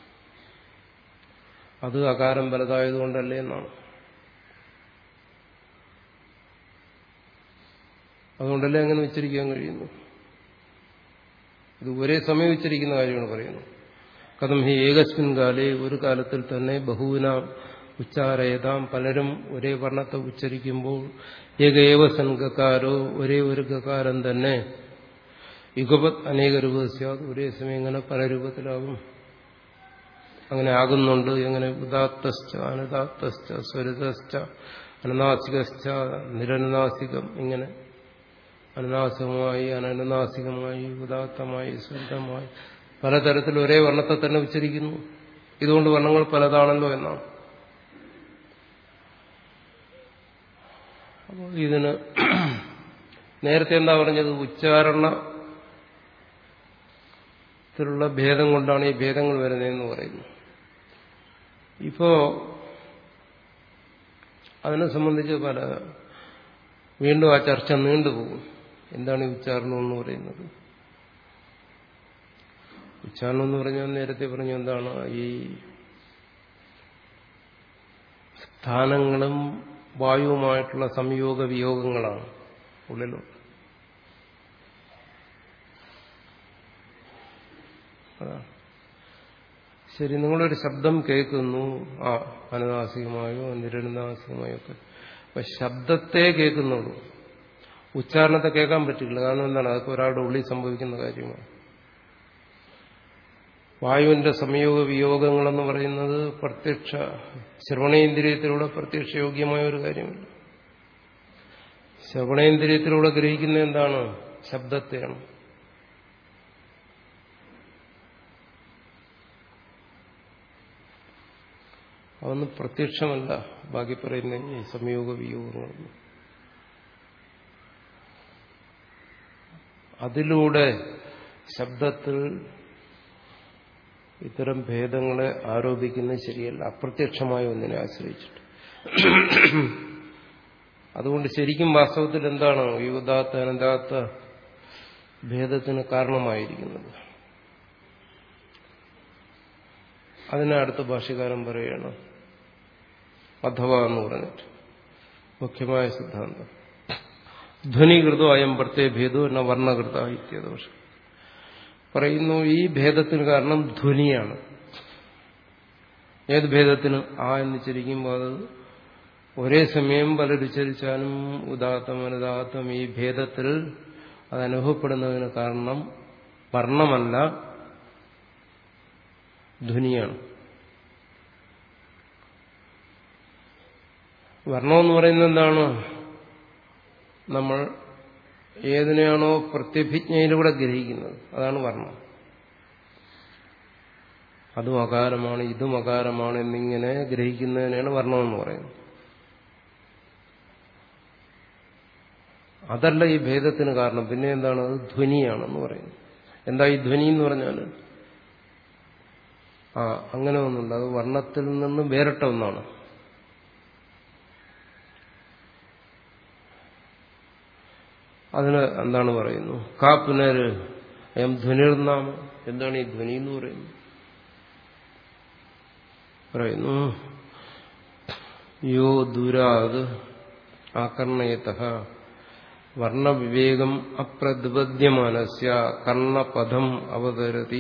അത് അകാരം വലുതായതുകൊണ്ടല്ലേ എന്നാണ് അതുകൊണ്ടല്ലേ അങ്ങനെ ഉച്ചരിക്കാൻ കഴിയുന്നു ഇത് ഒരേ സമയം ഉച്ചരിക്കുന്ന കാര്യമാണ് പറയുന്നത് കഥം ഹി ഏകസ്മിൻ കാലേ ഒരു കാലത്തിൽ തന്നെ ബഹുവിന ഉച്ചാരയതാം പലരും ഒരേ വർണ്ണത്തെ ഉച്ചരിക്കുമ്പോൾ ഏകേവ സൻഗക്കാരോ ഒരേ ഒരു ഗകാരം തന്നെ യുഗപത് അനേക രൂപസ്യാത് ഒരേ സമയം ഇങ്ങനെ പല രൂപത്തിലാകും അങ്ങനെ ആകുന്നുണ്ട് എങ്ങനെ ഉദാത്തശ്ച അനുദാത്തശ്ച സ്വരിതശ്ച അനുനാസികശ്ച നിരനുനാസികം ഇങ്ങനെ അനുനാസികമായി അനനുനാസികമായി ഉദാത്തമായി സ്വരിതമായി പലതരത്തിൽ ഒരേ വർണ്ണത്തെ തന്നെ ഉച്ചരിക്കുന്നു ഇതുകൊണ്ട് വർണ്ണങ്ങൾ പലതാണല്ലോ എന്നാണ് അപ്പോൾ ഇതിന് നേരത്തെ എന്താ പറഞ്ഞത് ഉച്ചാരണത്തിലുള്ള ഭേദം കൊണ്ടാണ് ഈ ഭേദങ്ങൾ വരുന്നതെന്ന് പറയുന്നു ഇപ്പോ അതിനെ സംബന്ധിച്ച് പല വീണ്ടും ആ ചർച്ച നീണ്ടുപോകും എന്താണ് ഈ ഉച്ചാരണം എന്ന് പറയുന്നത് ഉച്ചാരണം എന്ന് പറഞ്ഞാൽ നേരത്തെ പറഞ്ഞു എന്താണ് ഈ സ്ഥാനങ്ങളും വായുവുമായിട്ടുള്ള സംയോഗ വിയോഗങ്ങളാണ് ഉള്ളിലുണ്ട് അതാണ് ശരി നിങ്ങളൊരു ശബ്ദം കേൾക്കുന്നു ആ അനുനാസികമായോ നിരനുനാസികമായോ ഒക്കെ അപ്പൊ ശബ്ദത്തെ കേൾക്കുന്നുള്ളൂ ഉച്ചാരണത്തെ കേൾക്കാൻ പറ്റില്ല കാരണം എന്താണ് അതൊക്കെ ഒരാളുടെ ഉള്ളിൽ സംഭവിക്കുന്ന കാര്യമാണ് വായുവിന്റെ സംയോഗ വിയോഗങ്ങളെന്ന് പറയുന്നത് പ്രത്യക്ഷ ശ്രവണേന്ദ്രിയത്തിലൂടെ പ്രത്യക്ഷ യോഗ്യമായ ഒരു കാര്യമല്ല ശ്രവണേന്ദ്രിയത്തിലൂടെ ഗ്രഹിക്കുന്ന എന്താണ് ശബ്ദത്തെയാണ് അതൊന്നും പ്രത്യക്ഷമല്ല ബാക്കി പറയുന്ന ഈ സംയോഗ വിയോഗങ്ങളൊന്നും അതിലൂടെ ശബ്ദത്തിൽ ഇത്തരം ഭേദങ്ങളെ ആരോപിക്കുന്നത് ശരിയല്ല അപ്രത്യക്ഷമായ ഒന്നിനെ ആശ്രയിച്ചിട്ട് അതുകൊണ്ട് ശരിക്കും വാസ്തവത്തിൽ എന്താണ് ഈ ഉദാത്ത അനന്താത്ത ഭേദത്തിന് കാരണമായിരിക്കുന്നത് അതിനെ അടുത്ത ഭാഷകാരൻ പറയുകയാണ് അഥവാ എന്ന് പറഞ്ഞിട്ട് മുഖ്യമായ സിദ്ധാന്തം ധ്വനികൃതോ അയം പ്രത്യഭേദോ എന്ന വർണ്ണകൃത ഇത്യദോഷം പറയുന്നു ഈ ഭേദത്തിന് കാരണം ധ്വനിയാണ് ഏത് ഭേദത്തിന് ആ എന്ന് ചരിക്കുമ്പോൾ അത് ഒരേ സമയം പലരുച്ചരിച്ചാലും ഉദാത്തം അനുദാത്തം ഈ ഭേദത്തിൽ അത് അനുഭവപ്പെടുന്നതിന് കാരണം വർണ്ണമല്ല ധ്വനിയാണ് വർണ്ണമെന്ന് പറയുന്നത് എന്താണ് നമ്മൾ ഏതിനെയാണോ പ്രത്യഭിജ്ഞയിലൂടെ ഗ്രഹിക്കുന്നത് അതാണ് വർണ്ണം അതും അകാരമാണ് ഇതും അകാരമാണ് എന്നിങ്ങനെ ഗ്രഹിക്കുന്നതിനാണ് വർണ്ണമെന്ന് പറയുന്നത് അതല്ല ഈ ഭേദത്തിന് കാരണം പിന്നെ എന്താണ് അത് ധ്വനിയാണെന്ന് പറയുന്നത് എന്താ ഈ ധ്വനി എന്ന് പറഞ്ഞാൽ ആ അങ്ങനെ ഒന്നുണ്ട് അത് വർണ്ണത്തിൽ നിന്നും വേറിട്ട ഒന്നാണ് അതിന് എന്താണ് പറയുന്നു കാ പുനര് അയം ധ്വനിർനാമ എന്താണ് ഈ ധ്വനി എന്ന് പറയുന്നത് പറയുന്നു യോ ദൂരാത് ആകർണയത വർണ്ണവിവേകം അപ്രതിപദ്യമാനസ്യ കർണപദം അവതരതി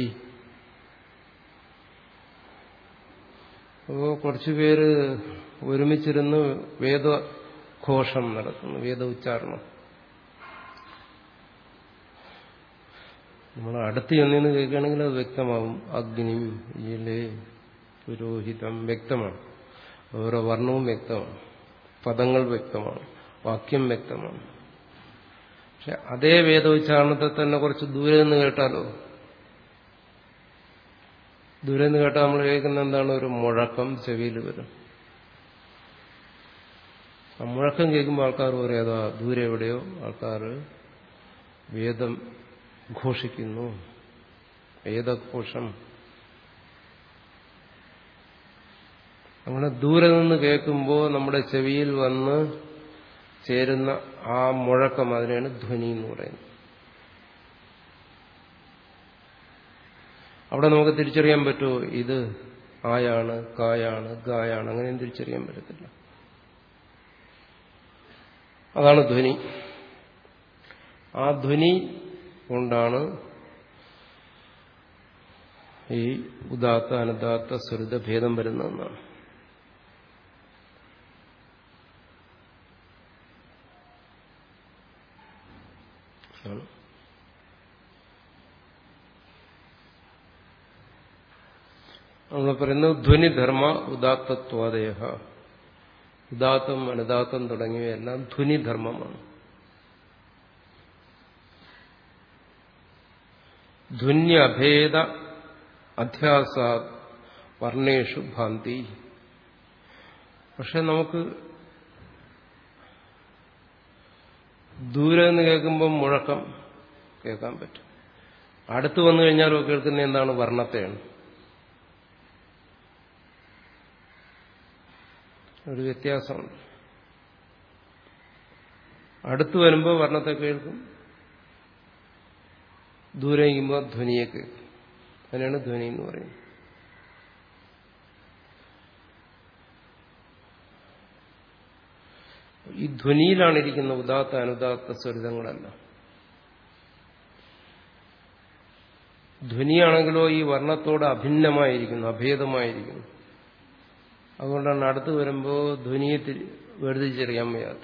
അപ്പോൾ കുറച്ചുപേര് ഒരുമിച്ചിരുന്ന് വേദഘോഷം നടത്തുന്നു വേദ ഉച്ചാരണം നമ്മൾ അടുത്ത് ചെന്നിന്ന് കേൾക്കുകയാണെങ്കിൽ അത് വ്യക്തമാവും അഗ്നിയും ഇലേ പുരോഹിതം വ്യക്തമാണ് ഓരോ വർണ്ണവും വ്യക്തമാണ് പദങ്ങൾ വ്യക്തമാണ് വാക്യം വ്യക്തമാണ് പക്ഷെ അതേ വേദോച്ചാരണത്തെ തന്നെ കുറച്ച് ദൂരെ നിന്ന് കേട്ടാലോ ദൂരെ നിന്ന് കേട്ടാൽ നമ്മൾ കേൾക്കുന്ന എന്താണ് ഒരു മുഴക്കം ചെവിയിൽ വരും ആ മുഴക്കം കേൾക്കുമ്പോൾ ആൾക്കാർ പറയും അതാ ദൂരെ എവിടെയോ ആൾക്കാർ വേദം ഘോഷിക്കുന്നു വേദഘോഷം അങ്ങനെ ദൂരെ നിന്ന് കേൾക്കുമ്പോൾ നമ്മുടെ ചെവിയിൽ വന്ന് ചേരുന്ന ആ മുഴക്കം അതിനാണ് ധ്വനി എന്ന് പറയുന്നത് അവിടെ നമുക്ക് തിരിച്ചറിയാൻ പറ്റുമോ ഇത് ആയാണ് കായാണ് ഗായാണ് അങ്ങനെയും തിരിച്ചറിയാൻ പറ്റത്തില്ല അതാണ് ധ്വനി ആ ധ്വനി കൊണ്ടാണ് ഈ ഉദാത്ത അനുദാത്ത സ്വരുത ഭേദം വരുന്നതെന്നാണ് ആണ് നമ്മൾ പറയുന്നത് ധ്വനിധർമ്മ ഉദാത്തത്വാദയ ഉദാത്തം അനുദാത്തം തുടങ്ങിയവയെല്ലാം ധ്വനിധർമ്മമാണ് ധ്വന്യഭേദ അധ്യാസ വർണ്ണേഷു ഭാന്തി പക്ഷെ നമുക്ക് ദൂരെ നിന്ന് കേൾക്കുമ്പോൾ മുഴക്കം കേൾക്കാൻ പറ്റും അടുത്ത് വന്നു കഴിഞ്ഞാലോ കേൾക്കുന്ന എന്താണ് വർണ്ണത്തെയാണ് ഒരു വ്യത്യാസമുണ്ട് അടുത്ത് വരുമ്പോൾ വർണ്ണത്തെ കേൾക്കും ദൂരെ ഇരിക്കുമ്പോൾ ധ്വനിയെ കേൾക്കും അതിനാണ് ധ്വനി എന്ന് പറയുന്നത് ഈ ധ്വനിയിലാണ് ഇരിക്കുന്ന ഉദാത്ത അനുദാത്ത സ്വരിതങ്ങളല്ല ധ്വനിയാണെങ്കിലോ ഈ വർണ്ണത്തോട് അഭിന്നമായിരിക്കുന്നു അഭേദമായിരിക്കുന്നു അതുകൊണ്ടാണ് അടുത്ത് വരുമ്പോൾ ധ്വനിയെ വേർതിരിച്ചറിയാൻ വയ്യാത്ത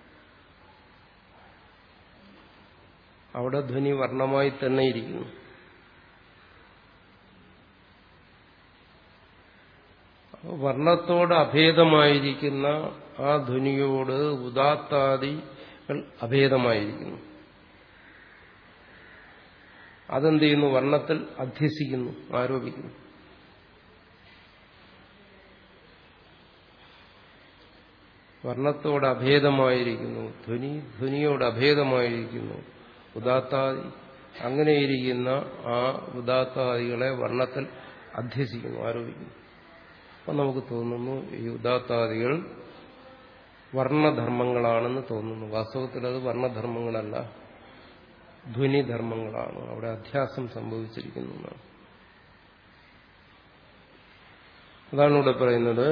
അവിടെ ധ്വനി വർണ്ണമായി തന്നെ ഇരിക്കുന്നു വർണ്ണത്തോട് അഭേദമായിരിക്കുന്ന ആ ധ്വനിയോട് ഉദാത്താദികൾ അഭേദമായിരിക്കുന്നു അതെന്ത് ചെയ്യുന്നു വർണ്ണത്തിൽ അധ്യസിക്കുന്നു ആരോപിക്കുന്നു വർണ്ണത്തോട് അഭേദമായിരിക്കുന്നു ധ്വനി ധ്വനിയോട് അഭേദമായിരിക്കുന്നു ഉദാത്താദി അങ്ങനെയിരിക്കുന്ന ആ ഉദാത്താദികളെ വർണ്ണത്തിൽ അധ്യസിക്കുന്നു ആരോപിക്കുന്നു അപ്പം നമുക്ക് തോന്നുന്നു ഈ ഉദാത്താദികൾ വർണ്ണധർമ്മങ്ങളാണെന്ന് തോന്നുന്നു വാസ്തവത്തിൽ അത് വർണ്ണധർമ്മങ്ങളല്ല ധ്വനിധർമ്മങ്ങളാണ് അവിടെ അധ്യാസം സംഭവിച്ചിരിക്കുന്നു അതാണ് ഇവിടെ പറയുന്നത്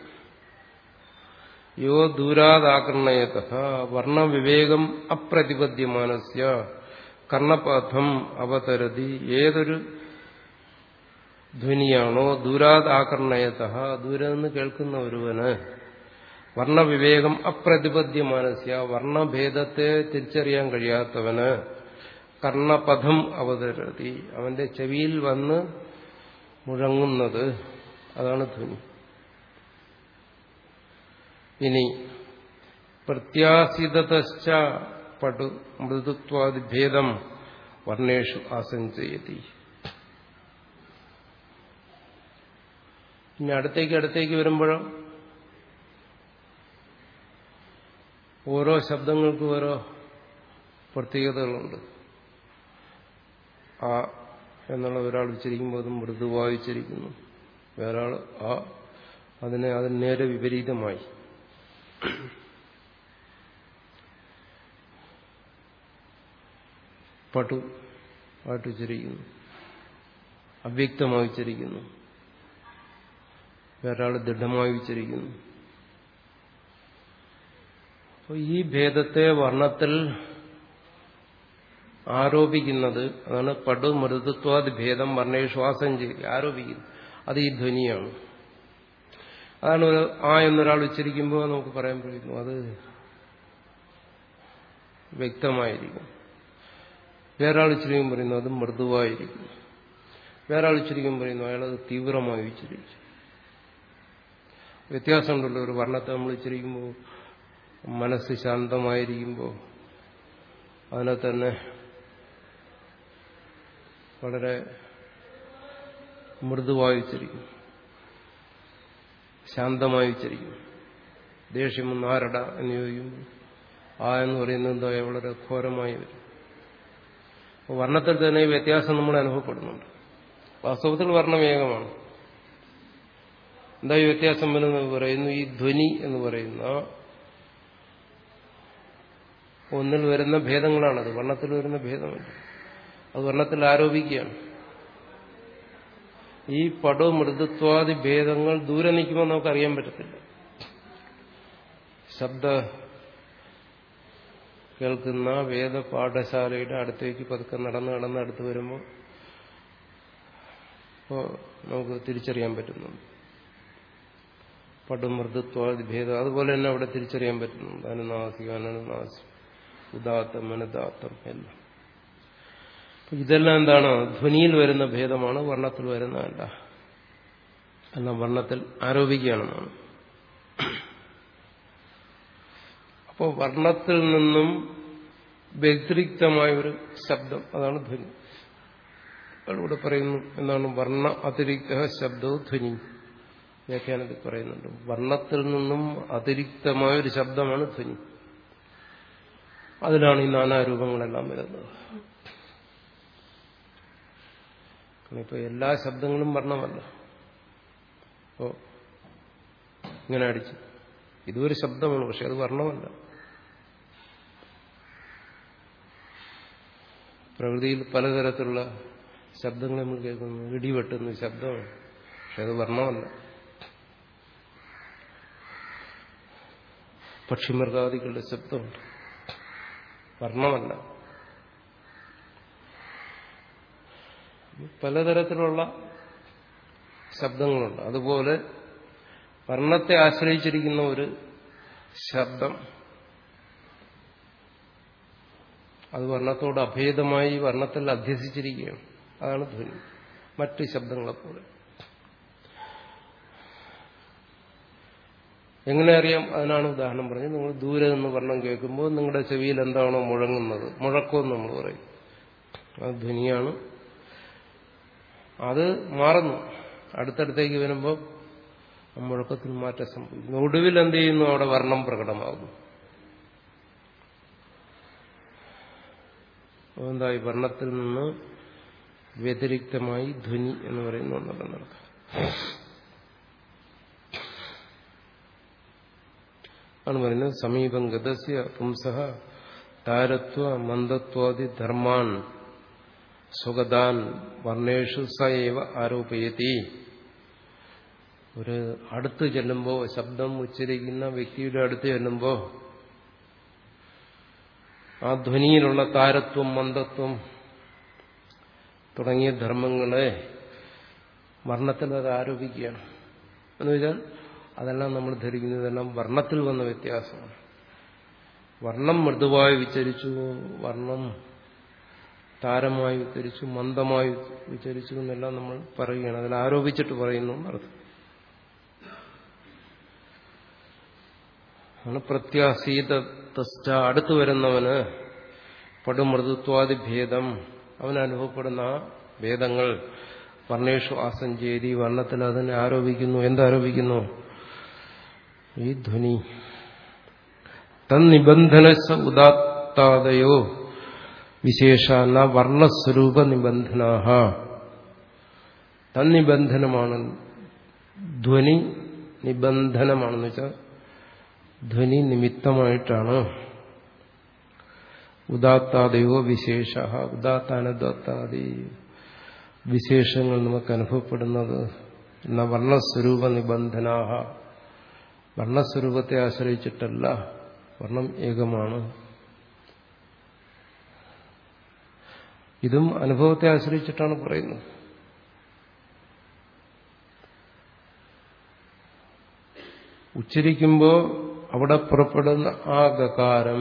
യോ ദൂരാദാകരണയത വർണ്ണവിവേകം അപ്രതിപദ്യമാനസ്യ കർണപഥം അവതരതി ഏതൊരു ധ്വനിയാണോ ദൂരാദാകരണയത ദൂരെ നിന്ന് കേൾക്കുന്ന ഒരുവന് വർണ്ണവിവേകം അപ്രതിപദ്യമാനസ്യ വർണ്ണഭേദത്തെ തിരിച്ചറിയാൻ കഴിയാത്തവന് കർണപഥം അവതരതി അവന്റെ ചെവിയിൽ വന്ന് മുഴങ്ങുന്നത് അതാണ് ധ്വനി ഇനി പ്രത്യാസിതശ്ച പടു മൃദുത്വാദിഭേദം വർണ്ണേഷു ആസഞ്ചയതി ഇനി അടുത്തേക്ക് അടുത്തേക്ക് വരുമ്പോഴോ ഓരോ ശബ്ദങ്ങൾക്കും ഓരോ പ്രത്യേകതകളുണ്ട് ആ എന്നുള്ള ഒരാൾ ഉച്ചരിക്കുമ്പോൾ അത് മൃദുവായി ഉച്ചരിക്കുന്നു വേറൊരാൾ ആ അതിനെ അതിന് നേരെ വിപരീതമായി പട്ടു ആയിട്ട് ഉച്ചരിക്കുന്നു അവ്യക്തമായി ഉച്ചരിക്കുന്നു വേറൊരാൾ ദൃഢമായി ഉച്ചരിക്കുന്നു അപ്പോൾ ഈ ഭേദത്തെ വർണ്ണത്തിൽ ആരോപിക്കുന്നത് അതാണ് പടു മൃദുത്വാദി ഭേദം വർണ്ണേശ്വാസം ചെയ്ത് ആരോപിക്കുന്നു അത് ഈ ധ്വനിയാണ് അതാണ് ഒരു ആ എന്നൊരാൾ ഉച്ചരിക്കുമ്പോൾ നമുക്ക് പറയാൻ കഴിയുന്നു അത് വ്യക്തമായിരിക്കും വേറൊരാൾ ഉച്ചരിക്കും പറയുന്നു അത് മൃദുവായിരിക്കും വേറൊരാൾ ഉച്ചരിക്കും പറയുന്നു അയാളത് തീവ്രമായി ഉച്ചരിച്ചു വ്യത്യാസമുണ്ടല്ലോ ഒരു വർണ്ണത്തെ നമ്മൾ ഉച്ചരിക്കുമ്പോൾ മനസ്സ് ശാന്തമായിരിക്കുമ്പോൾ അതിനെ തന്നെ വളരെ മൃദുവായി ഉച്ചരിക്കും ശാന്തമായി ഉച്ചരിക്കും ദേഷ്യം ഒന്ന് ആരട എന്ന് ചോദിക്കുമ്പോൾ ആ എന്ന് പറയുന്നത് എന്താ വളരെ ഘോരമായി വരും അപ്പോൾ വർണ്ണത്തിൽ തന്നെ ഈ വ്യത്യാസം നമ്മൾ അനുഭവപ്പെടുന്നുണ്ട് വാസ്തവത്തിൽ വർണ്ണം ഏകമാണ് എന്താ ഈ വ്യത്യാസം വരുന്നത് പറയുന്നു ഈ ധ്വനി എന്ന് പറയുന്ന ഒന്നിൽ വരുന്ന ഭേദങ്ങളാണത് വർണ്ണത്തിൽ വരുന്ന ഭേദമല്ല അത് വർണ്ണത്തിൽ ആരോപിക്കുകയാണ് ഈ പടോ മൃദുത്വാദി ഭേദങ്ങൾ ദൂരെ നിൽക്കുമ്പോൾ നമുക്ക് അറിയാൻ പറ്റത്തില്ല ശബ്ദ കേൾക്കുന്ന വേദ പാഠശാലയുടെ അടുത്തേക്ക് പതുക്കെ നടന്ന് നടന്ന് അടുത്ത് വരുമ്പോൾ ഇപ്പോൾ നമുക്ക് തിരിച്ചറിയാൻ പറ്റുന്നുണ്ട് പടുമൃദുത്വാദി ഭേദം അതുപോലെ തന്നെ അവിടെ തിരിച്ചറിയാൻ പറ്റുന്നുണ്ട് അനുനാസിക അനുനാസിക ഉദാത്തം അനുദാത്തം എല്ലാം ഇതെല്ലാം എന്താണ് ധ്വനിയിൽ വരുന്ന ഭേദമാണ് വർണ്ണത്തിൽ വരുന്നതല്ല എല്ലാം വർണ്ണത്തിൽ ആരോപിക്കുകയാണെന്നാണ് അപ്പോൾ വർണ്ണത്തിൽ നിന്നും വ്യതിരിക്തമായ ഒരു ശബ്ദം അതാണ് ധ്വനി ഇവിടെ പറയുന്നു എന്താണ് വർണ്ണ അതിരിക്ത ശബ്ദവും ധ്വനി വ്യാഖ്യാനത്തിൽ പറയുന്നുണ്ട് വർണ്ണത്തിൽ നിന്നും അതിരിക്തമായ ഒരു ശബ്ദമാണ് ധ്വനി അതിലാണ് ഈ നാനാരൂപങ്ങളെല്ലാം വരുന്നത് ഇപ്പൊ എല്ലാ ശബ്ദങ്ങളും വർണ്ണമല്ല ഓ ഇങ്ങനെ അടിച്ചു ഇതൊരു ശബ്ദമാണ് പക്ഷെ അത് വർണ്ണമല്ല പ്രകൃതിയിൽ പലതരത്തിലുള്ള ശബ്ദങ്ങൾ നമ്മൾ കേൾക്കുന്നു ഇടിവെട്ടുന്ന ശബ്ദമാണ് പക്ഷെ അത് വർണ്ണമല്ല പക്ഷിമൃഗാദികളുടെ ശബ്ദമുണ്ട് വർണ്ണമല്ല പലതരത്തിലുള്ള ശബ്ദങ്ങളുണ്ട് അതുപോലെ വർണ്ണത്തെ ആശ്രയിച്ചിരിക്കുന്ന ഒരു ശബ്ദം അത് വർണ്ണത്തോട് അഭേദമായി വർണ്ണത്തിൽ അധ്യസിച്ചിരിക്കുകയാണ് അതാണ് ധ്വനി മറ്റ് ശബ്ദങ്ങളെപ്പോലെ എങ്ങനെ അറിയാം അതിനാണ് ഉദാഹരണം പറഞ്ഞത് നിങ്ങൾ ദൂരെ നിന്ന് വർണ്ണം കേൾക്കുമ്പോൾ നിങ്ങളുടെ ചെവിയിൽ എന്താണോ മുഴങ്ങുന്നത് മുഴക്കമെന്ന് നമ്മൾ പറയും അത് ധ്വനിയാണ് അത് മാറുന്നു അടുത്തടുത്തേക്ക് വരുമ്പോൾ മുഴക്കത്തിൽ മാറ്റം സംഭവിക്കുന്നു ഒടുവിൽ എന്ത് ചെയ്യുന്നു അവിടെ വർണ്ണം പ്രകടമാകുന്നു എന്തായി വർണ്ണത്തിൽ നിന്ന് വ്യതിരിക്തമായി ധ്വനി എന്ന് പറയുന്ന ഒന്നുള്ളത് നടക്കുക ആണ് പറയുന്നത് സമീപം ഗതസ്യ പുംസ താരത്വ മന്ദത്വാദി ധർമാൻ സുഗതാൻ വർണ്ണേഷു സയവ ആരോപയത്തി ഒരു അടുത്ത് ചെല്ലുമ്പോൾ ശബ്ദം ഉച്ചരിക്കുന്ന വ്യക്തിയുടെ അടുത്ത് ചെല്ലുമ്പോൾ ആ ധ്വനിയിലുള്ള താരത്വം മന്ദത്വം തുടങ്ങിയ ധർമ്മങ്ങളെ വർണ്ണത്തിൽ അത് ആരോപിക്കുകയാണ് എന്ന് വെച്ചാൽ അതെല്ലാം നമ്മൾ ധരിക്കുന്നതെല്ലാം വർണ്ണത്തിൽ വന്ന വ്യത്യാസമാണ് വർണ്ണം മൃദുവായി വിചരിച്ചു വർണ്ണം താരമായി ഉച്ചരിച്ചു മന്ദമായി ഉച്ചരിച്ചു എന്നെല്ലാം നമ്മൾ പറയുകയാണ് അതിൽ ആരോപിച്ചിട്ട് പറയുന്നു എന്നർത്ഥം ആണ് പ്രത്യാസീത അടുത്തു വരുന്നവന് പടുമൃദുത്വാദി ഭേദം അവൻ അനുഭവപ്പെടുന്ന ആ ഭേദങ്ങൾ വർണ്ണേഷു ആസഞ്ചേരി വർണ്ണത്തിൽ അതിനെ ആരോപിക്കുന്നു എന്താരോപിക്കുന്നു ഈ ധ്വനി തന്നിബന്ധന ഉദാത്താതയോ വിശേഷ ന വർണ്ണസ്വരൂപ നിബന്ധനാഹ തന്നിബന്ധനമാണ് ധ്വനി നിബന്ധനമാണെന്ന് വെച്ചാൽ ധ്വനി നിമിത്തമായിട്ടാണ് ഉദാത്താതയോ വിശേഷ ഉദാത്താനുദാത്താദി വിശേഷങ്ങൾ നമുക്ക് അനുഭവപ്പെടുന്നത് എന്ന വർണ്ണസ്വരൂപ നിബന്ധനാഹ വർണ്ണസ്വരൂപത്തെ ആശ്രയിച്ചിട്ടല്ല വർണ്ണം ഏകമാണ് ഇതും അനുഭവത്തെ ആശ്രയിച്ചിട്ടാണ് പറയുന്നത് ഉച്ചരിക്കുമ്പോൾ അവിടെ പുറപ്പെടുന്ന ആ ഗകാരം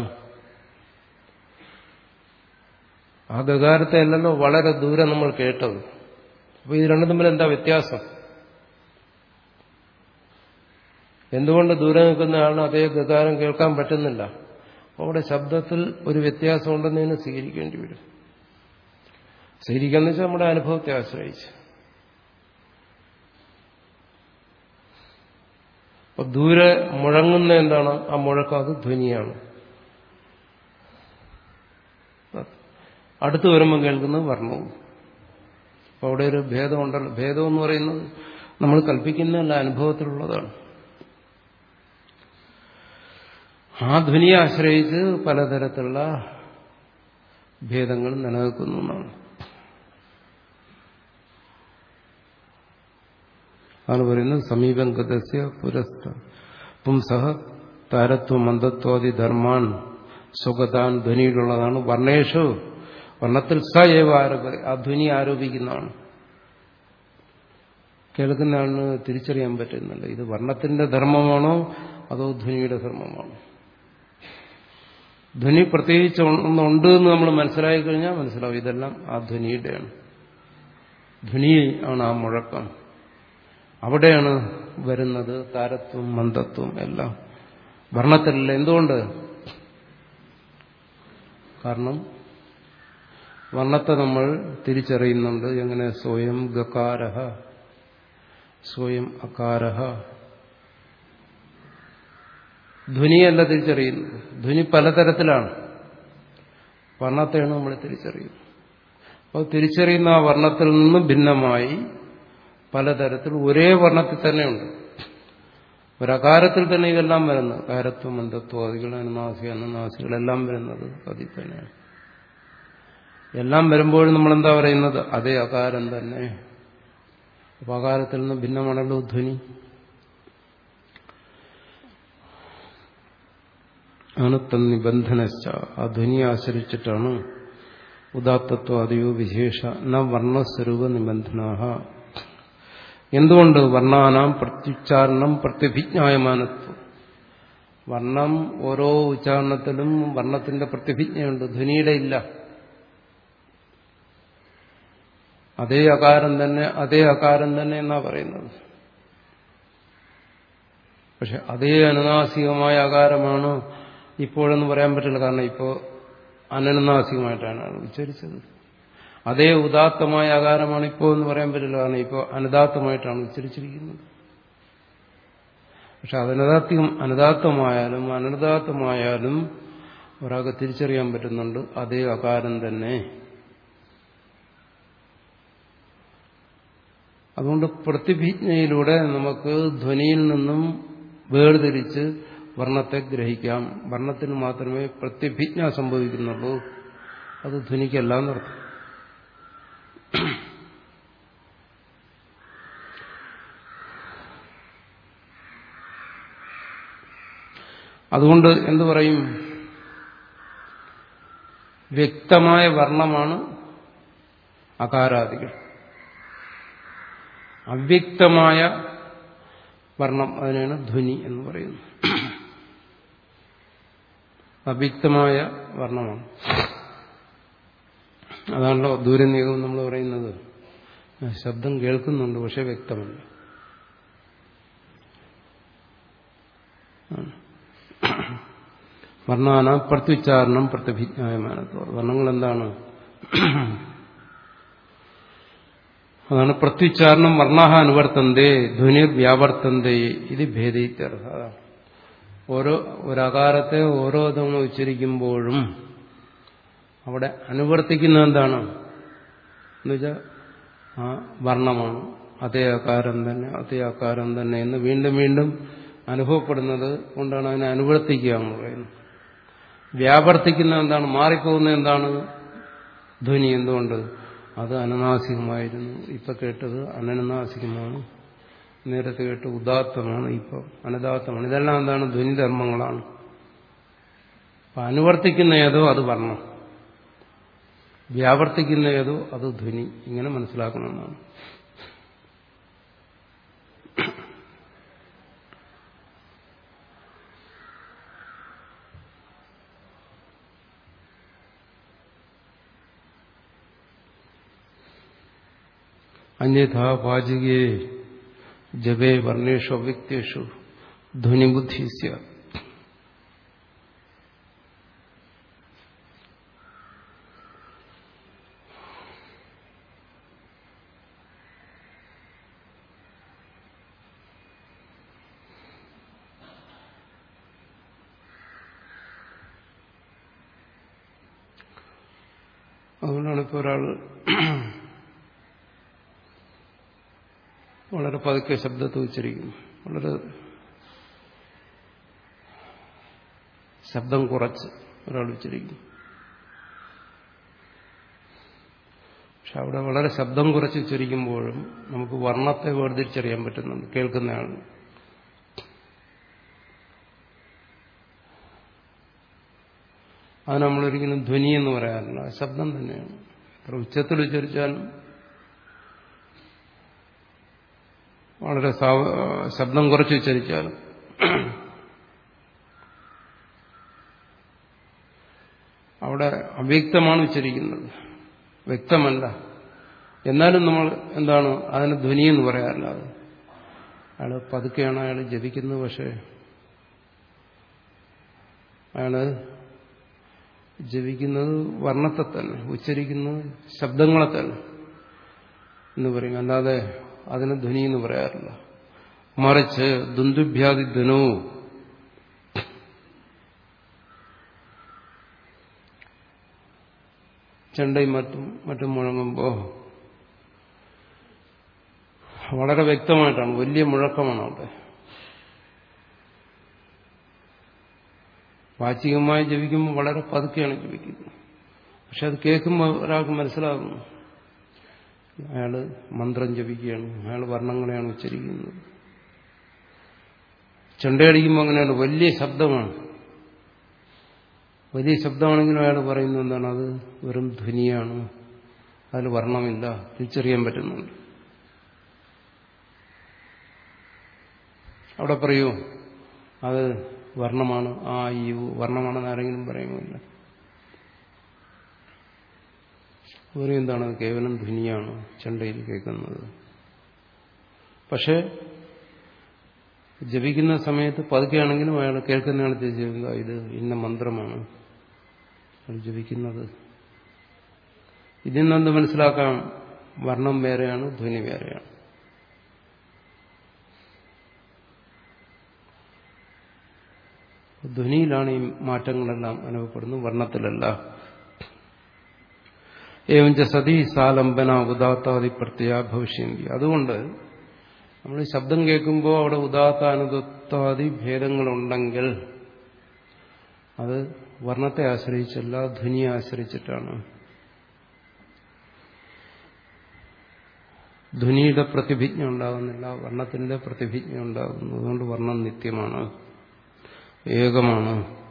ആ ഗകാരത്തെ അല്ലല്ലോ വളരെ ദൂരെ നമ്മൾ കേട്ടത് അപ്പൊ ഇത് രണ്ടും തമ്മിൽ എന്താ വ്യത്യാസം എന്തുകൊണ്ട് ദൂരെ നിൽക്കുന്ന ആളിന് അതേ ഗതാരം കേൾക്കാൻ പറ്റുന്നില്ല അവിടെ ശബ്ദത്തിൽ ഒരു വ്യത്യാസം ഉണ്ടെന്നതിന് സ്വീകരിക്കേണ്ടി വരും സ്വീകരിക്കാന്ന് വെച്ചാൽ നമ്മുടെ അനുഭവത്തെ ആശ്രയിച്ച് അപ്പൊ ദൂരെ മുഴങ്ങുന്ന എന്താണ് ആ മുഴക്കം അത് ധ്വനിയാണ് അടുത്ത് വരുമ്പോൾ കേൾക്കുന്നത് വർണ്ണവും അപ്പൊ അവിടെ ഒരു ഭേദമുണ്ടല്ലോ ഭേദം എന്ന് പറയുന്നത് നമ്മൾ കൽപ്പിക്കുന്നതല്ല അനുഭവത്തിലുള്ളതാണ് ആ ധ്വനിയെ ആശ്രയിച്ച് പലതരത്തിലുള്ള ഭേദങ്ങൾ നിലനിൽക്കുന്നു എന്നാണ് അതാണ് പറയുന്നത് സമീപം ഗതസ്യ പുരസ്ഥ പുംസഹ താരത്വ മന്ദത്വാദി ധർമാൻ സുഗതാൻ ധ്വനിയിലുള്ളതാണ് വർണ്ണേഷു വർണ്ണത്തിൽ സ ഏവ ആരോപ ആ ധ്വനി ആരോപിക്കുന്നതാണ് കേൾക്കുന്ന ആളിന് തിരിച്ചറിയാൻ പറ്റുന്നില്ല ഇത് വർണ്ണത്തിന്റെ ധർമ്മമാണോ അതോ ധ്വനിയുടെ ധർമ്മമാണോ ധ്വനി പ്രത്യേകിച്ച് ഒന്നുണ്ട് എന്ന് നമ്മൾ മനസ്സിലാക്കി കഴിഞ്ഞാൽ മനസ്സിലാവും ഇതെല്ലാം ആ ധ്വനിയുടെയാണ് ധ്വനി ആണ് ആ മുഴക്കം അവിടെയാണ് വരുന്നത് താരത്വം മന്ദത്വം എല്ലാം വർണ്ണത്തിലല്ല എന്തുകൊണ്ട് കാരണം വർണ്ണത്തെ നമ്മൾ തിരിച്ചറിയുന്നുണ്ട് എങ്ങനെ സ്വയം ഗകാരഹ സ്വയം അകാരഹ ധ്വനിയല്ല തിരിച്ചറിയുന്നത് ധ്വനി പലതരത്തിലാണ് വർണ്ണത്തെയാണ് നമ്മൾ തിരിച്ചറിയുന്നത് അപ്പോൾ തിരിച്ചറിയുന്ന ആ വർണ്ണത്തിൽ നിന്ന് ഭിന്നമായി പലതരത്തിൽ ഒരേ വർണ്ണത്തിൽ തന്നെയുണ്ട് ഒരകാരത്തിൽ തന്നെ ഇതെല്ലാം വരുന്നത് കാരത്വം മന്ദത്വം അതികൾ അനുനാസിക അനുനാസികളെല്ലാം വരുന്നത് അതിൽ തന്നെയാണ് എല്ലാം വരുമ്പോഴും നമ്മളെന്താ പറയുന്നത് അതേ അകാരം തന്നെ അപ്പൊ അകാരത്തിൽ നിന്ന് ഭിന്നമാണല്ലോ ധ്വനി ആണ് തന്നിബന്ധനശ്ച ആ ധ്വനിയെ ആശ്രയിച്ചിട്ടാണ് ഉദാത്തത്വാദിയോ വിശേഷ ന വർണ്ണസ്വരൂപ നിബന്ധനാഹ എന്തുകൊണ്ട് വർണ്ണാനാം പ്രത്യുച്ചാരണം പ്രത്യഭിജ്ഞായമാനത്വം വർണ്ണം ഓരോ ഉച്ചാരണത്തിലും വർണ്ണത്തിന്റെ പ്രത്യഭിജ്ഞയുണ്ട് ധ്വനിയുടെ ഇല്ല അതേ അകാരം തന്നെ അതേ അകാരം തന്നെ എന്നാ പറയുന്നത് പക്ഷെ അതേ അനുനാസികമായ ആകാരമാണ് ഇപ്പോഴെന്ന് പറയാൻ പറ്റില്ല കാരണം ഇപ്പോൾ അനനുനാസികമായിട്ടാണ് ഉച്ചരിച്ചത് അതേ ഉദാത്തമായ ആകാരമാണ് ഇപ്പോൾ എന്ന് പറയാൻ പറ്റില്ല കാരണം ഇപ്പോൾ അനുദാത്തമായിട്ടാണ് ഉച്ചരിച്ചിരിക്കുന്നത് പക്ഷെ അനദാത്യം അനുദാത്തമായാലും അനനുദാത്തമായാലും ഒരാൾക്ക് തിരിച്ചറിയാൻ പറ്റുന്നുണ്ട് അതേ അകാരം തന്നെ അതുകൊണ്ട് പ്രതിഭിജ്ഞയിലൂടെ നമുക്ക് ധ്വനിയിൽ നിന്നും വേർതിരിച്ച് വർണ്ണത്തെ ഗ്രഹിക്കാം വർണ്ണത്തിന് മാത്രമേ പ്രത്യഭിജ്ഞ സംഭവിക്കുന്നുള്ളൂ അത് ധ്വനിക്കല്ല എന്നർത്ഥം അതുകൊണ്ട് എന്തു പറയും വ്യക്തമായ വർണ്ണമാണ് അകാരാദികൾ അവ്യക്തമായ വർണ്ണം അതിനാണ് ധ്വനി എന്ന് പറയുന്നത് അവ്യക്തമായ വർണ്ണമാണ് അതാണല്ലോ ദൂരനീകം നമ്മൾ പറയുന്നത് ശബ്ദം കേൾക്കുന്നുണ്ട് പക്ഷെ വ്യക്തമല്ല വർണ്ണാന പ്രത്യുച്ചാരണം പ്രത്യഭിജ്ഞായമാനത്തോട് വർണ്ണങ്ങൾ എന്താണ് അതാണ് പ്രത്യുച്ചാരണം വർണ്ണാഹ അനുവർത്തന്തേ ധ്വനിർ വ്യാവർത്തന്തേ ഇത് ഭേദയിത്യർത്ഥ ഓരോ ഒരകാരത്തെ ഓരോ തവണ ഉച്ചരിക്കുമ്പോഴും അവിടെ അനുവർത്തിക്കുന്ന എന്താണ് എന്നുവെച്ചാൽ ആ വർണ്ണമാണ് അതേ ആകാരം തന്നെ അതേ ആകാരം തന്നെ എന്ന് വീണ്ടും വീണ്ടും അനുഭവപ്പെടുന്നത് കൊണ്ടാണ് അതിനെ അനുവർത്തിക്കുക എന്ന് പറയുന്നത് വ്യാവർത്തിക്കുന്ന എന്താണ് മാറിപ്പോകുന്ന എന്താണ് ധ്വനി എന്തുകൊണ്ട് അത് അനനാസികമായിരുന്നു ഇപ്പൊ കേട്ടത് അനനാസികമാണ് നേരത്തെ കേട്ട് ഉദാത്തമാണ് ഇപ്പം അനദാത്തമാണ് ഇതെല്ലാം എന്താണ് ധ്വനിധർമ്മങ്ങളാണ് അപ്പൊ അനുവർത്തിക്കുന്ന ഏതോ അത് വർണ്ണം വ്യാവർത്തിക്കുന്ന ഏതോ അത് ധ്വനി ഇങ്ങനെ മനസ്സിലാക്കണമെന്നാണ് അന്യഥാ വാചികേ ജപേ വർണ്ണേഷു അവ്യക്തേഷു ധ്വനിബുദ്ധി അതുകൊണ്ടാണ് ഇപ്പോൾ ഒരാൾ വളരെ പതുക്കെ ശബ്ദത്തെ ഉച്ചരിക്കുന്നു വളരെ ശബ്ദം കുറച്ച് ഒരാൾ ഉച്ചരിക്കുന്നു പക്ഷെ അവിടെ വളരെ ശബ്ദം കുറച്ച് ഉച്ചരിക്കുമ്പോഴും നമുക്ക് വർണ്ണത്തെ വേർതിരിച്ചറിയാൻ പറ്റുന്നുണ്ട് കേൾക്കുന്നയാളിന് അത് നമ്മളൊരിക്കലും ധ്വനി എന്ന് പറയാറില്ല ശബ്ദം തന്നെയാണ് എത്ര ഉച്ചത്തിൽ ഉച്ചരിച്ചാലും വളരെ ശബ്ദം കുറച്ച് ഉച്ചരിച്ചാലും അവിടെ അവ്യക്തമാണ് ഉച്ചരിക്കുന്നത് വ്യക്തമല്ല എന്നാലും നമ്മൾ എന്താണ് അതിന് ധ്വനി എന്ന് പറയാറില്ല അത് അയാൾ പതുക്കെയാണ് അയാൾ ജപിക്കുന്നത് പക്ഷേ അയാള് ജപിക്കുന്നത് വർണ്ണത്തെ തന്നെ ഉച്ചരിക്കുന്നത് ശബ്ദങ്ങളെ തന്നെ എന്ന് പറയും അല്ലാതെ അതിന് ധ്വനി എന്ന് പറയാറില്ല മറിച്ച് ദുന്ദുഭ്യാദി ധ്വനവും ചെണ്ടയും മറ്റും മറ്റും മുഴങ്ങുമ്പോൾ വളരെ വ്യക്തമായിട്ടാണ് വലിയ മുഴക്കമാണ് അവിടെ വാചികമായി ജപിക്കുമ്പോൾ വളരെ പതുക്കെയാണ് ജപിക്കുന്നത് പക്ഷെ അത് കേൾക്കുമ്പോൾ ഒരാൾക്ക് മനസ്സിലാകുന്നു അയാൾ മന്ത്രം ജപിക്കുകയാണ് അയാൾ വർണ്ണങ്ങളെയാണ് ഉച്ചരിക്കുന്നത് ചെണ്ടയടിക്കുമ്പോൾ അങ്ങനെയാണ് വലിയ ശബ്ദമാണ് വലിയ ശബ്ദമാണെങ്കിലും അയാൾ പറയുന്നത് എന്താണ് അത് വെറും ധ്വനിയാണ് അതിൽ വർണ്ണമില്ല തിരിച്ചറിയാൻ പറ്റുന്നുണ്ട് അവിടെ പറയൂ അത് വർണ്ണമാണ് ആ ഈ വർണ്ണമാണെന്ന് ആരെങ്കിലും പറയുമില്ല പറയും എന്താണ് കേവലം ധ്വനിയാണ് ചെണ്ടയിൽ കേൾക്കുന്നത് പക്ഷെ ജപിക്കുന്ന സമയത്ത് പതുക്കെയാണെങ്കിലും അയാൾ കേൾക്കുന്നയാൾ തിരിച്ചറിയുക ഇത് ഇന്ന മന്ത്രമാണ് അയാൾ ജപിക്കുന്നത് ഇതിൽ നിന്ന് മനസ്സിലാക്കാം വർണ്ണം വേറെയാണ് ധ്വനി വേറെയാണ് ധ്വനിയിലാണ് ഈ മാറ്റങ്ങളെല്ലാം അനുഭവപ്പെടുന്നത് വർണ്ണത്തിലല്ല ഏവഞ്ച സതി സാലംബന ഉദാത്താദി പ്രത്യ ഭവിഷ്യന്തി അതുകൊണ്ട് നമ്മൾ ശബ്ദം കേൾക്കുമ്പോൾ അവിടെ ഉദാത്ത അനുദത്താദി ഭേദങ്ങളുണ്ടെങ്കിൽ അത് വർണ്ണത്തെ ആശ്രയിച്ചല്ല ധ്വനിയെ ആശ്രയിച്ചിട്ടാണ് ധ്വനിയുടെ പ്രതിഭിജ്ഞ ഉണ്ടാകുന്നില്ല വർണ്ണത്തിന്റെ പ്രതിഭിജ്ഞ ഉണ്ടാകുന്നു അതുകൊണ്ട് വർണ്ണം നിത്യമാണ് ഏകമാണ്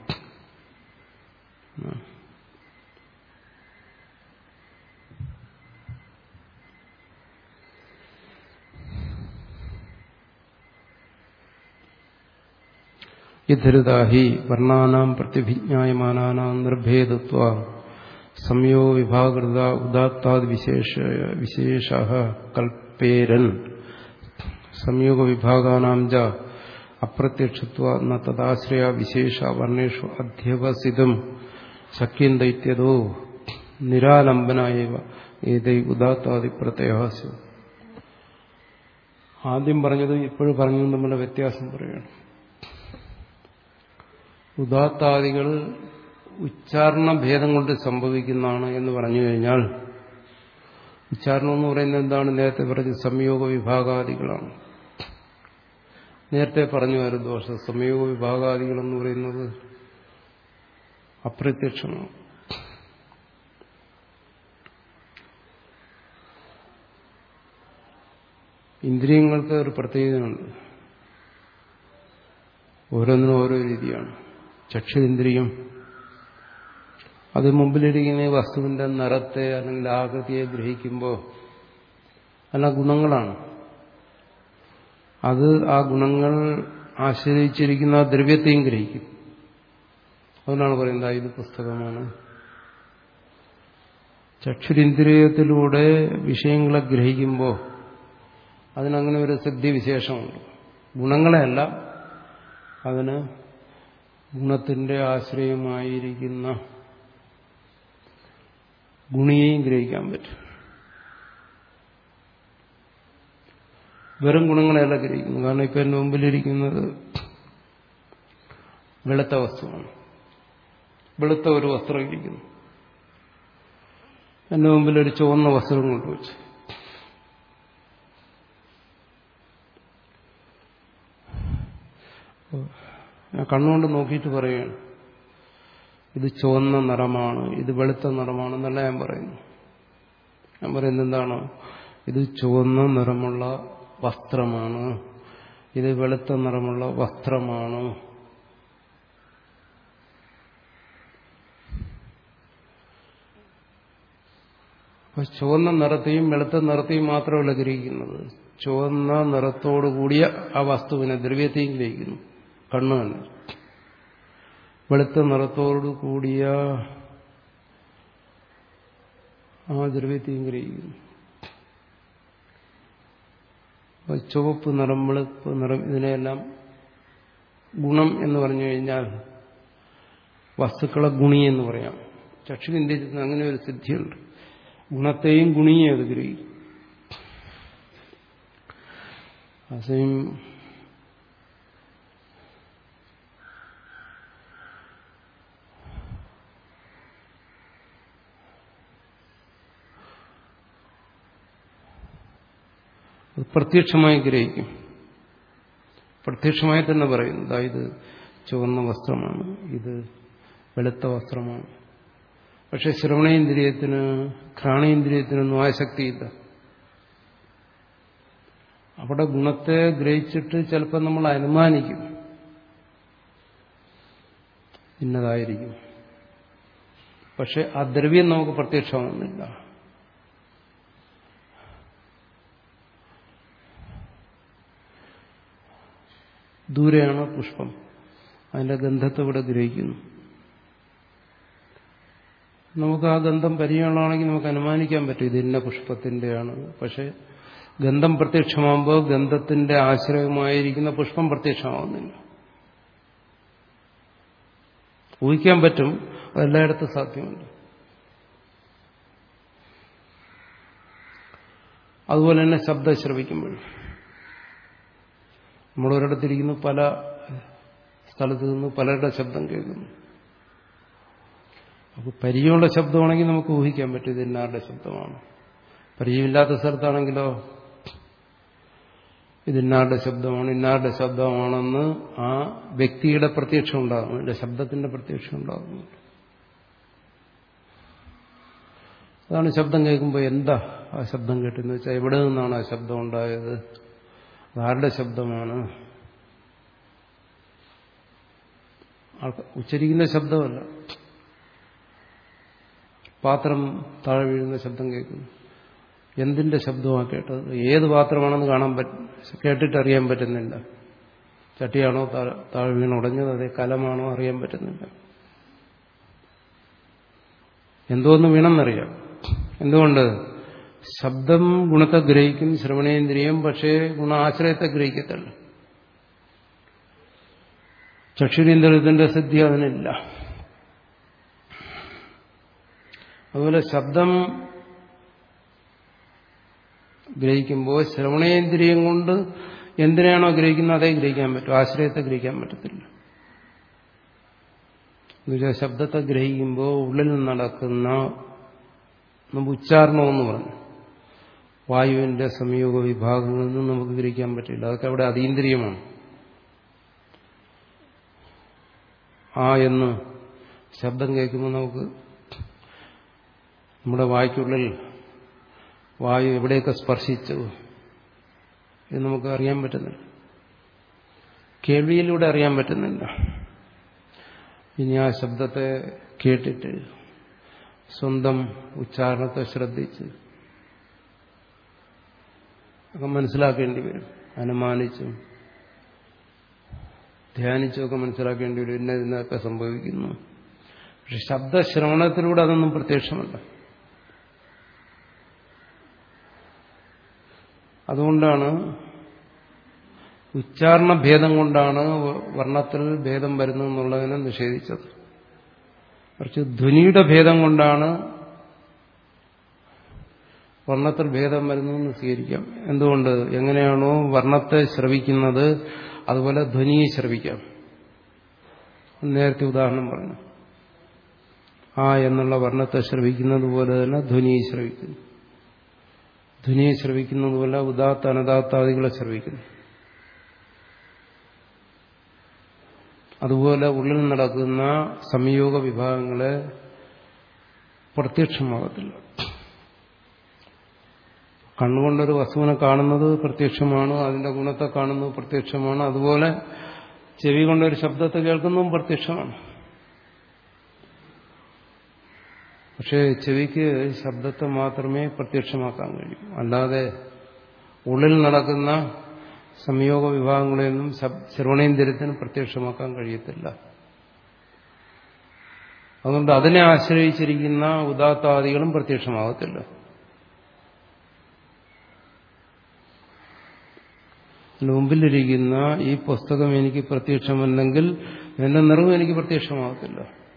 യഥരുതാഹി വർണ്ണാനാം പ്രതിഭിജ്ഞായമാനാനാം നിർഭേദത്വ സംയോ വിഭാകൃത ഉദാത്താദ് വിശേഷ വിശേഷ കൽപ്പേരൻ സംയോഗ വിഭാഗാനാം ച അപ്രത്യക്ഷത്വ ന തദാശ്രയ വിശേഷ വർണ്ണേഷു അധ്യവസിതം ശക്യം ദൈത്യതോ നിരാലംബനായവ ഏതൈ ഉദാത്താദി പ്രത്യഹാസ്യ ആദ്യം പറഞ്ഞത് ഇപ്പോഴും പറഞ്ഞു തമ്മിലുള്ള വ്യത്യാസം പറയുകയാണ് ഉദാത്താദികൾ ഉച്ചാരണ ഭേദം കൊണ്ട് സംഭവിക്കുന്നതാണ് എന്ന് പറഞ്ഞു കഴിഞ്ഞാൽ ഉച്ചാരണം എന്ന് പറയുന്നത് എന്താണ് നേരത്തെ പറഞ്ഞ സംയോഗ വിഭാഗാദികളാണ് നേരത്തെ പറഞ്ഞു ഒരു ദോഷം സംയോഗ വിഭാഗാദികൾ എന്ന് പറയുന്നത് അപ്രത്യക്ഷമാണ് ഇന്ദ്രിയങ്ങൾക്ക് ഒരു പ്രത്യേകതയുണ്ട് ഓരോന്നിനും ഓരോ രീതിയാണ് ചക്ഷുരിന്ദ്രിയം അത് മുമ്പിലിരിക്കുന്ന വസ്തുവിന്റെ നിറത്തെ അല്ലെങ്കിൽ ആകൃതിയെ ഗ്രഹിക്കുമ്പോൾ അല്ല ഗുണങ്ങളാണ് അത് ആ ഗുണങ്ങൾ ആശ്രയിച്ചിരിക്കുന്ന ആ ദ്രവ്യത്തെയും ഗ്രഹിക്കും അതുകൊണ്ടാണ് പറയുന്നത് ഇത് പുസ്തകമാണ് ചക്ഷുരിന്ദ്രിയത്തിലൂടെ വിഷയങ്ങളെ ഗ്രഹിക്കുമ്പോൾ അതിനങ്ങനെ ഒരു സിദ്ധിവിശേഷമുണ്ട് ഗുണങ്ങളെയല്ല അതിന് ഗുണത്തിന്റെ ആശ്രയമായിരിക്കുന്ന ഗുണിയെയും ഗ്രഹിക്കാൻ പറ്റും വെറും ഗുണങ്ങളെയല്ല ഗ്രഹിക്കുന്നു കാരണം ഇപ്പൊ എന്റെ മുമ്പിലിരിക്കുന്നത് വെളുത്ത വസ്തുവാണ് വെളുത്ത ഒരു വസ്ത്രം ഇരിക്കുന്നു എന്റെ മുമ്പിൽ ഒരു ചുവന്ന വസ്ത്രം കൊണ്ടുവച്ചു ഞാൻ കണ്ണുകൊണ്ട് നോക്കിയിട്ട് പറയുകയാണ് ഇത് ചുവന്ന നിറമാണ് ഇത് വെളുത്ത നിറമാണ് എന്നല്ല ഞാൻ പറയുന്നു ഞാൻ പറയുന്നത് എന്താണ് ഇത് ചുവന്ന നിറമുള്ള വസ്ത്രമാണ് ഇത് വെളുത്ത നിറമുള്ള വസ്ത്രമാണ് അപ്പൊ ചുവന്ന നിറത്തെയും വെളുത്ത നിറത്തെയും മാത്രമല്ല ഗ്രഹിക്കുന്നത് ചുവന്ന നിറത്തോടു കൂടിയ ആ വസ്തുവിനെ ദ്രവ്യത്തെയും ഗ്രഹിക്കുന്നു കണ്ണു തന്നെ വെളുത്ത നിറത്തോടു കൂടിയ ആ ദ്രവ്യത്തെയും ഗ്രഹിക്കുന്നു അപ്പൊ ചുവപ്പ് നിറം വെളുപ്പ് നിറം ഇതിനെയെല്ലാം ഗുണം എന്ന് പറഞ്ഞു കഴിഞ്ഞാൽ വസ്തുക്കളെ ഗുണി എന്ന് പറയാം ചക്ഷുവിന്ത്യത്തിൽ അങ്ങനെ ഒരു സിദ്ധിയുണ്ട് ഗുണത്തെയും ഗുണിയെ അത് ഗ്രഹിക്കും അസയും പ്രത്യക്ഷമായി ഗ്രഹിക്കും പ്രത്യക്ഷമായി തന്നെ പറയുന്നു അതായത് ചുവന്ന വസ്ത്രമാണ് ഇത് വെളുത്ത വസ്ത്രമാണ് പക്ഷെ ശ്രവണേന്ദ്രിയത്തിന് ഘ്രാണേന്ദ്രിയത്തിനൊന്നും ആസക്തിയില്ല അവിടെ ഗുണത്തെ ഗ്രഹിച്ചിട്ട് ചിലപ്പോൾ നമ്മൾ അനുമാനിക്കും ഇന്നതായിരിക്കും പക്ഷെ ആ ദ്രവ്യം നമുക്ക് പ്രത്യക്ഷമാകുന്നില്ല ദൂരെയാണ് പുഷ്പം അതിന്റെ ഗന്ധത്തെ ഇവിടെ ഗ്രഹിക്കുന്നു നമുക്ക് ആ ഗന്ധം പരിചയമുള്ളതാണെങ്കിൽ നമുക്ക് അനുമാനിക്കാൻ പറ്റും ഇത് ഇന്ന പുഷ്പത്തിന്റെയാണ് പക്ഷെ ഗന്ധം പ്രത്യക്ഷമാകുമ്പോൾ ഗന്ധത്തിന്റെ ആശ്രയമായിരിക്കുന്ന പുഷ്പം പ്രത്യക്ഷമാവുന്നില്ല ഊഹിക്കാൻ പറ്റും അതെല്ലായിടത്തും സാധ്യമല്ല അതുപോലെ തന്നെ ശബ്ദം ശ്രവിക്കുമ്പോൾ നമ്മൾ ഒരിടത്തിരിക്കുന്നു പല സ്ഥലത്ത് നിന്ന് പലരുടെ ശബ്ദം കേൾക്കുന്നു അപ്പോൾ പരിചയമുള്ള ശബ്ദമാണെങ്കിൽ നമുക്ക് ഊഹിക്കാൻ പറ്റും ഇത് ഇന്നാരുടെ ശബ്ദമാണ് പരിചയമില്ലാത്ത സ്ഥലത്താണെങ്കിലോ ഇത് ഇന്നാരുടെ ശബ്ദമാണ് ഇന്നാരുടെ ശബ്ദമാണെന്ന് ആ വ്യക്തിയുടെ പ്രത്യക്ഷം ഉണ്ടാകുന്നു എന്റെ ശബ്ദത്തിന്റെ പ്രത്യക്ഷം ഉണ്ടാകുന്നു അതാണ് ശബ്ദം കേൾക്കുമ്പോൾ എന്താ ആ ശബ്ദം കേട്ടെന്ന് വെച്ചാൽ എവിടെ നിന്നാണ് ആ ശബ്ദം ഉണ്ടായത് ആരുടെ ശബ്ദമാണ് ഉച്ചരിക്കുന്ന ശബ്ദമല്ല പാത്രം താഴെ വീഴുന്ന ശബ്ദം കേൾക്കുന്നു എന്തിന്റെ ശബ്ദമാണ് കേട്ടത് ഏത് പാത്രമാണെന്ന് കാണാൻ പറ്റും കേട്ടിട്ട് അറിയാൻ പറ്റുന്നില്ല ചട്ടിയാണോ താഴെ വീണ് ഉടഞ്ഞത് അതേ കലമാണോ അറിയാൻ പറ്റുന്നില്ല എന്തോന്ന് വീണെന്നറിയാം എന്തുകൊണ്ട് ശബ്ദം ഗുണത്തെ ഗ്രഹിക്കും ശ്രവണേന്ദ്രിയം പക്ഷേ ഗുണാശ്രയത്തെ ഗ്രഹിക്കത്തില്ല ചക്ഷുരീന്ദ്രിയത്തിന്റെ സിദ്ധി അതിനില്ല അതുപോലെ ശബ്ദം ഗ്രഹിക്കുമ്പോൾ ശ്രവണേന്ദ്രിയം കൊണ്ട് എന്തിനാണോ ഗ്രഹിക്കുന്നത് അതേ ഗ്രഹിക്കാൻ പറ്റും ആശ്രയത്തെ ഗ്രഹിക്കാൻ പറ്റത്തില്ല എന്നുവെച്ചാൽ ശബ്ദത്തെ ഗ്രഹിക്കുമ്പോൾ ഉള്ളിൽ നടക്കുന്ന നമുക്ക് ഉച്ചാരണമെന്ന് പറഞ്ഞു വായുവിന്റെ സംയോഗ വിഭാഗങ്ങളിൽ നിന്ന് നമുക്ക് ഗ്രഹിക്കാൻ പറ്റില്ല അതൊക്കെ അവിടെ അതീന്ദ്രിയമാണ് ആ എന്ന് ശബ്ദം കേൾക്കുമ്പോൾ നമുക്ക് നമ്മുടെ വായ്ക്കുള്ളിൽ വായു എവിടെയൊക്കെ സ്പർശിച്ചു ഇത് നമുക്ക് അറിയാൻ പറ്റുന്നില്ല കേൾവിയിലൂടെ അറിയാൻ പറ്റുന്നില്ല ഇനി ആ ശബ്ദത്തെ കേട്ടിട്ട് സ്വന്തം ഉച്ചാരണത്തെ ശ്രദ്ധിച്ച് ഒക്കെ മനസ്സിലാക്കേണ്ടി വരും അനുമാനിച്ചും ധ്യാനിച്ചുമൊക്കെ മനസ്സിലാക്കേണ്ടി വരും ഇന്ന ഇന്നൊക്കെ സംഭവിക്കുന്നു പക്ഷെ ശബ്ദശ്രവണത്തിലൂടെ അതൊന്നും പ്രത്യക്ഷമല്ല അതുകൊണ്ടാണ് ഉച്ചാരണ ഭേദം കൊണ്ടാണ് വർണ്ണത്തിൽ ഭേദം വരുന്നു എന്നുള്ളതിനെ നിഷേധിച്ചത് കുറച്ച് ധ്വനിയുടെ ഭേദം കൊണ്ടാണ് വർണ്ണത്തിൽ ഭേദം വരുന്നു എന്ന് സ്വീകരിക്കാം എന്തുകൊണ്ട് എങ്ങനെയാണോ വർണ്ണത്തെ ശ്രവിക്കുന്നത് അതുപോലെ ധ്വനിയെ ശ്രവിക്കാം നേരത്തെ ഉദാഹരണം പറഞ്ഞു ആ എന്നുള്ള വർണ്ണത്തെ ശ്രവിക്കുന്നത് പോലെ തന്നെ ധ്വനിയെ ശ്രവിക്കുന്നു ധ്വനിയെ ശ്രവിക്കുന്നത് പോലെ ഉദാത്ത അനദാത്താദികളെ ശ്രവിക്കുന്നു അതുപോലെ ഉള്ളിൽ നടക്കുന്ന സംയോഗ വിഭാഗങ്ങളെ പ്രത്യക്ഷമാകത്തില്ല കണ്ണുകൊണ്ടൊരു വസ്തുവിനെ കാണുന്നത് പ്രത്യക്ഷമാണ് അതിന്റെ ഗുണത്തെ കാണുന്നത് പ്രത്യക്ഷമാണ് അതുപോലെ ചെവി കൊണ്ടൊരു ശബ്ദത്തെ കേൾക്കുന്നതും പ്രത്യക്ഷമാണ് പക്ഷേ ചെവിക്ക് ശബ്ദത്തെ മാത്രമേ പ്രത്യക്ഷമാക്കാൻ കഴിയൂ അല്ലാതെ ഉള്ളിൽ നടക്കുന്ന സംയോഗ വിഭാഗങ്ങളെയൊന്നും ശ്രവണേന്ദ്രിയത്തിന് പ്രത്യക്ഷമാക്കാൻ കഴിയത്തില്ല അതുകൊണ്ട് അതിനെ ആശ്രയിച്ചിരിക്കുന്ന ഉദാത്താദികളും പ്രത്യക്ഷമാകത്തില്ല മുമ്പിലിരിക്കുന്ന ഈ പുസ്തകം എനിക്ക് പ്രത്യക്ഷമല്ലെങ്കിൽ എന്റെ നിറവും എനിക്ക് പ്രത്യക്ഷമാകത്തില്ല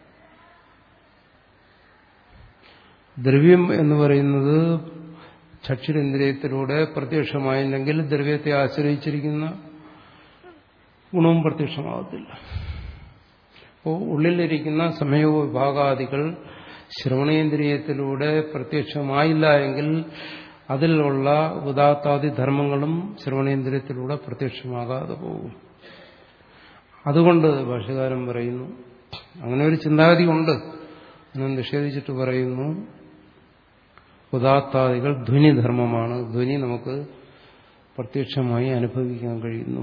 ദ്രവ്യം എന്ന് പറയുന്നത് ചക്ഷുരേന്ദ്രിയത്തിലൂടെ പ്രത്യക്ഷമായില്ലെങ്കിൽ ദ്രവ്യത്തെ ആശ്രയിച്ചിരിക്കുന്ന ഗുണവും പ്രത്യക്ഷമാകത്തില്ല അപ്പോൾ ഉള്ളിലിരിക്കുന്ന സമയോ വിഭാഗാദികൾ ശ്രവണേന്ദ്രിയത്തിലൂടെ പ്രത്യക്ഷമായില്ല എങ്കിൽ അതിലുള്ള ഉദാത്താദി ധർമ്മങ്ങളും ശ്രവണേന്ദ്രിയത്തിലൂടെ പ്രത്യക്ഷമാകാതെ പോകും അതുകൊണ്ട് ഭാഷകാരൻ പറയുന്നു അങ്ങനെ ഒരു ചിന്താഗതി ഉണ്ട് അങ്ങനെ നിഷേധിച്ചിട്ട് പറയുന്നു ഉദാത്താദികൾ ധ്വനിധർമ്മമാണ് ധ്വനി നമുക്ക് പ്രത്യക്ഷമായി അനുഭവിക്കാൻ കഴിയുന്നു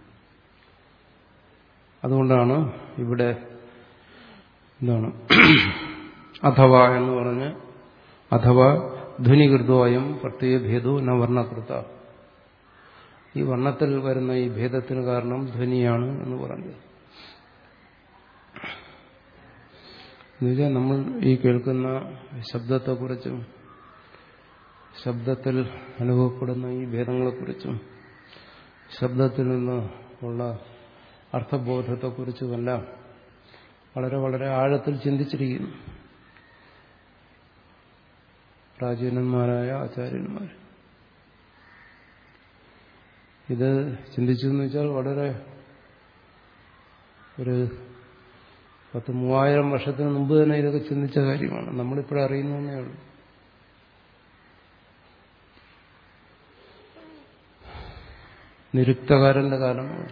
അതുകൊണ്ടാണ് ഇവിടെ എന്താണ് അഥവാ എന്ന് പറഞ്ഞ് അഥവാ ധ്വനികൃതോയം പ്രത്യേകഭേദോ ന വർണ്ണകൃത ഈ വർണ്ണത്തിൽ വരുന്ന ഈ ഭേദത്തിന് കാരണം ധ്വനിയാണ് എന്ന് പറഞ്ഞു എന്നുവെച്ചാൽ നമ്മൾ ഈ കേൾക്കുന്ന ശബ്ദത്തെക്കുറിച്ചും ശബ്ദത്തിൽ അനുഭവപ്പെടുന്ന ഈ ഭേദങ്ങളെക്കുറിച്ചും ശബ്ദത്തിൽ നിന്ന് ഉള്ള അർത്ഥബോധത്തെക്കുറിച്ചുമെല്ലാം വളരെ വളരെ ആഴത്തിൽ ചിന്തിച്ചിരിക്കുന്നു പ്രാചീനന്മാരായ ആചാര്യന്മാർ ഇത് ചിന്തിച്ചു എന്ന് വെച്ചാൽ വളരെ ഒരു പത്ത് മൂവായിരം വർഷത്തിന് മുമ്പ് തന്നെ ഇതൊക്കെ ചിന്തിച്ച കാര്യമാണ് നമ്മളിപ്പോഴും അറിയുന്നതേ ഉള്ളൂ നിരുക്തകാരന്റെ കാലമാണ്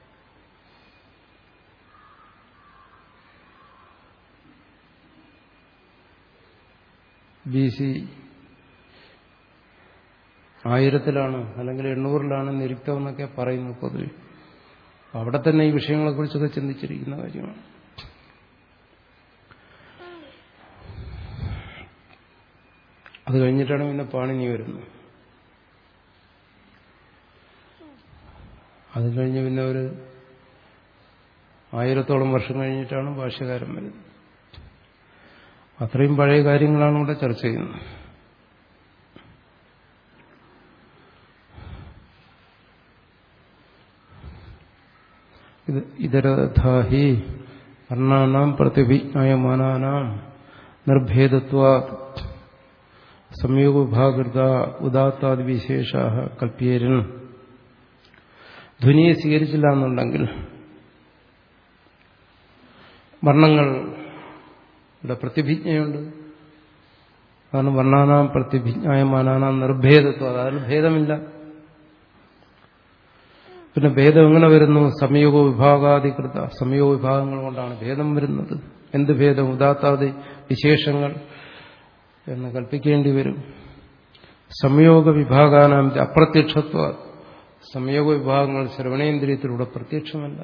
ബി സി ആയിരത്തിലാണ് അല്ലെങ്കിൽ എണ്ണൂറിലാണ് നിരുക്തം എന്നൊക്കെ പറയുന്നത് പൊതുവെ അവിടെ തന്നെ ഈ വിഷയങ്ങളെക്കുറിച്ചൊക്കെ ചിന്തിച്ചിരിക്കുന്ന കാര്യമാണ് അത് കഴിഞ്ഞിട്ടാണ് പിന്നെ പാണിനി വരുന്നത് അത് കഴിഞ്ഞ് പിന്നെ ഒരു ആയിരത്തോളം വർഷം കഴിഞ്ഞിട്ടാണ് ഭാഷ്യകാരൻ വരുന്നത് അത്രയും പഴയ കാര്യങ്ങളാണ് ഇവിടെ ചർച്ച ചെയ്യുന്നത് ഇതരഥാഹി വർണ്ണാനാം പ്രതിഭിജ്ഞായമാനാനാം നിർഭേദത്വാ സംയോഗവിഭാകൃത ഉദാത്താദി വിശേഷ കൽപ്പിയരൻ ധ്വനിയെ സ്വീകരിച്ചില്ല എന്നുണ്ടെങ്കിൽ വർണ്ണങ്ങൾ ഇവിടെ പ്രതിഭിജ്ഞയുണ്ട് അതാണ് വർണ്ണാനാം പ്രതിഭിജ്ഞായമാനാനാം നിർഭേദത്വം അതായത് ഭേദമില്ല പിന്നെ ഭേദം എങ്ങനെ വരുന്നു സംയോഗ വിഭാഗാധികൃത സംയോഗ വിഭാഗങ്ങൾ കൊണ്ടാണ് ഭേദം വരുന്നത് എന്ത് ഭേദം ഉദാത്താദി വിശേഷങ്ങൾ എന്ന് കൽപ്പിക്കേണ്ടി വരും സംയോഗ വിഭാഗാനാം അപ്രത്യക്ഷത്വ സംയോഗ വിഭാഗങ്ങൾ ശ്രവണേന്ദ്രിയത്തിലൂടെ പ്രത്യക്ഷമല്ല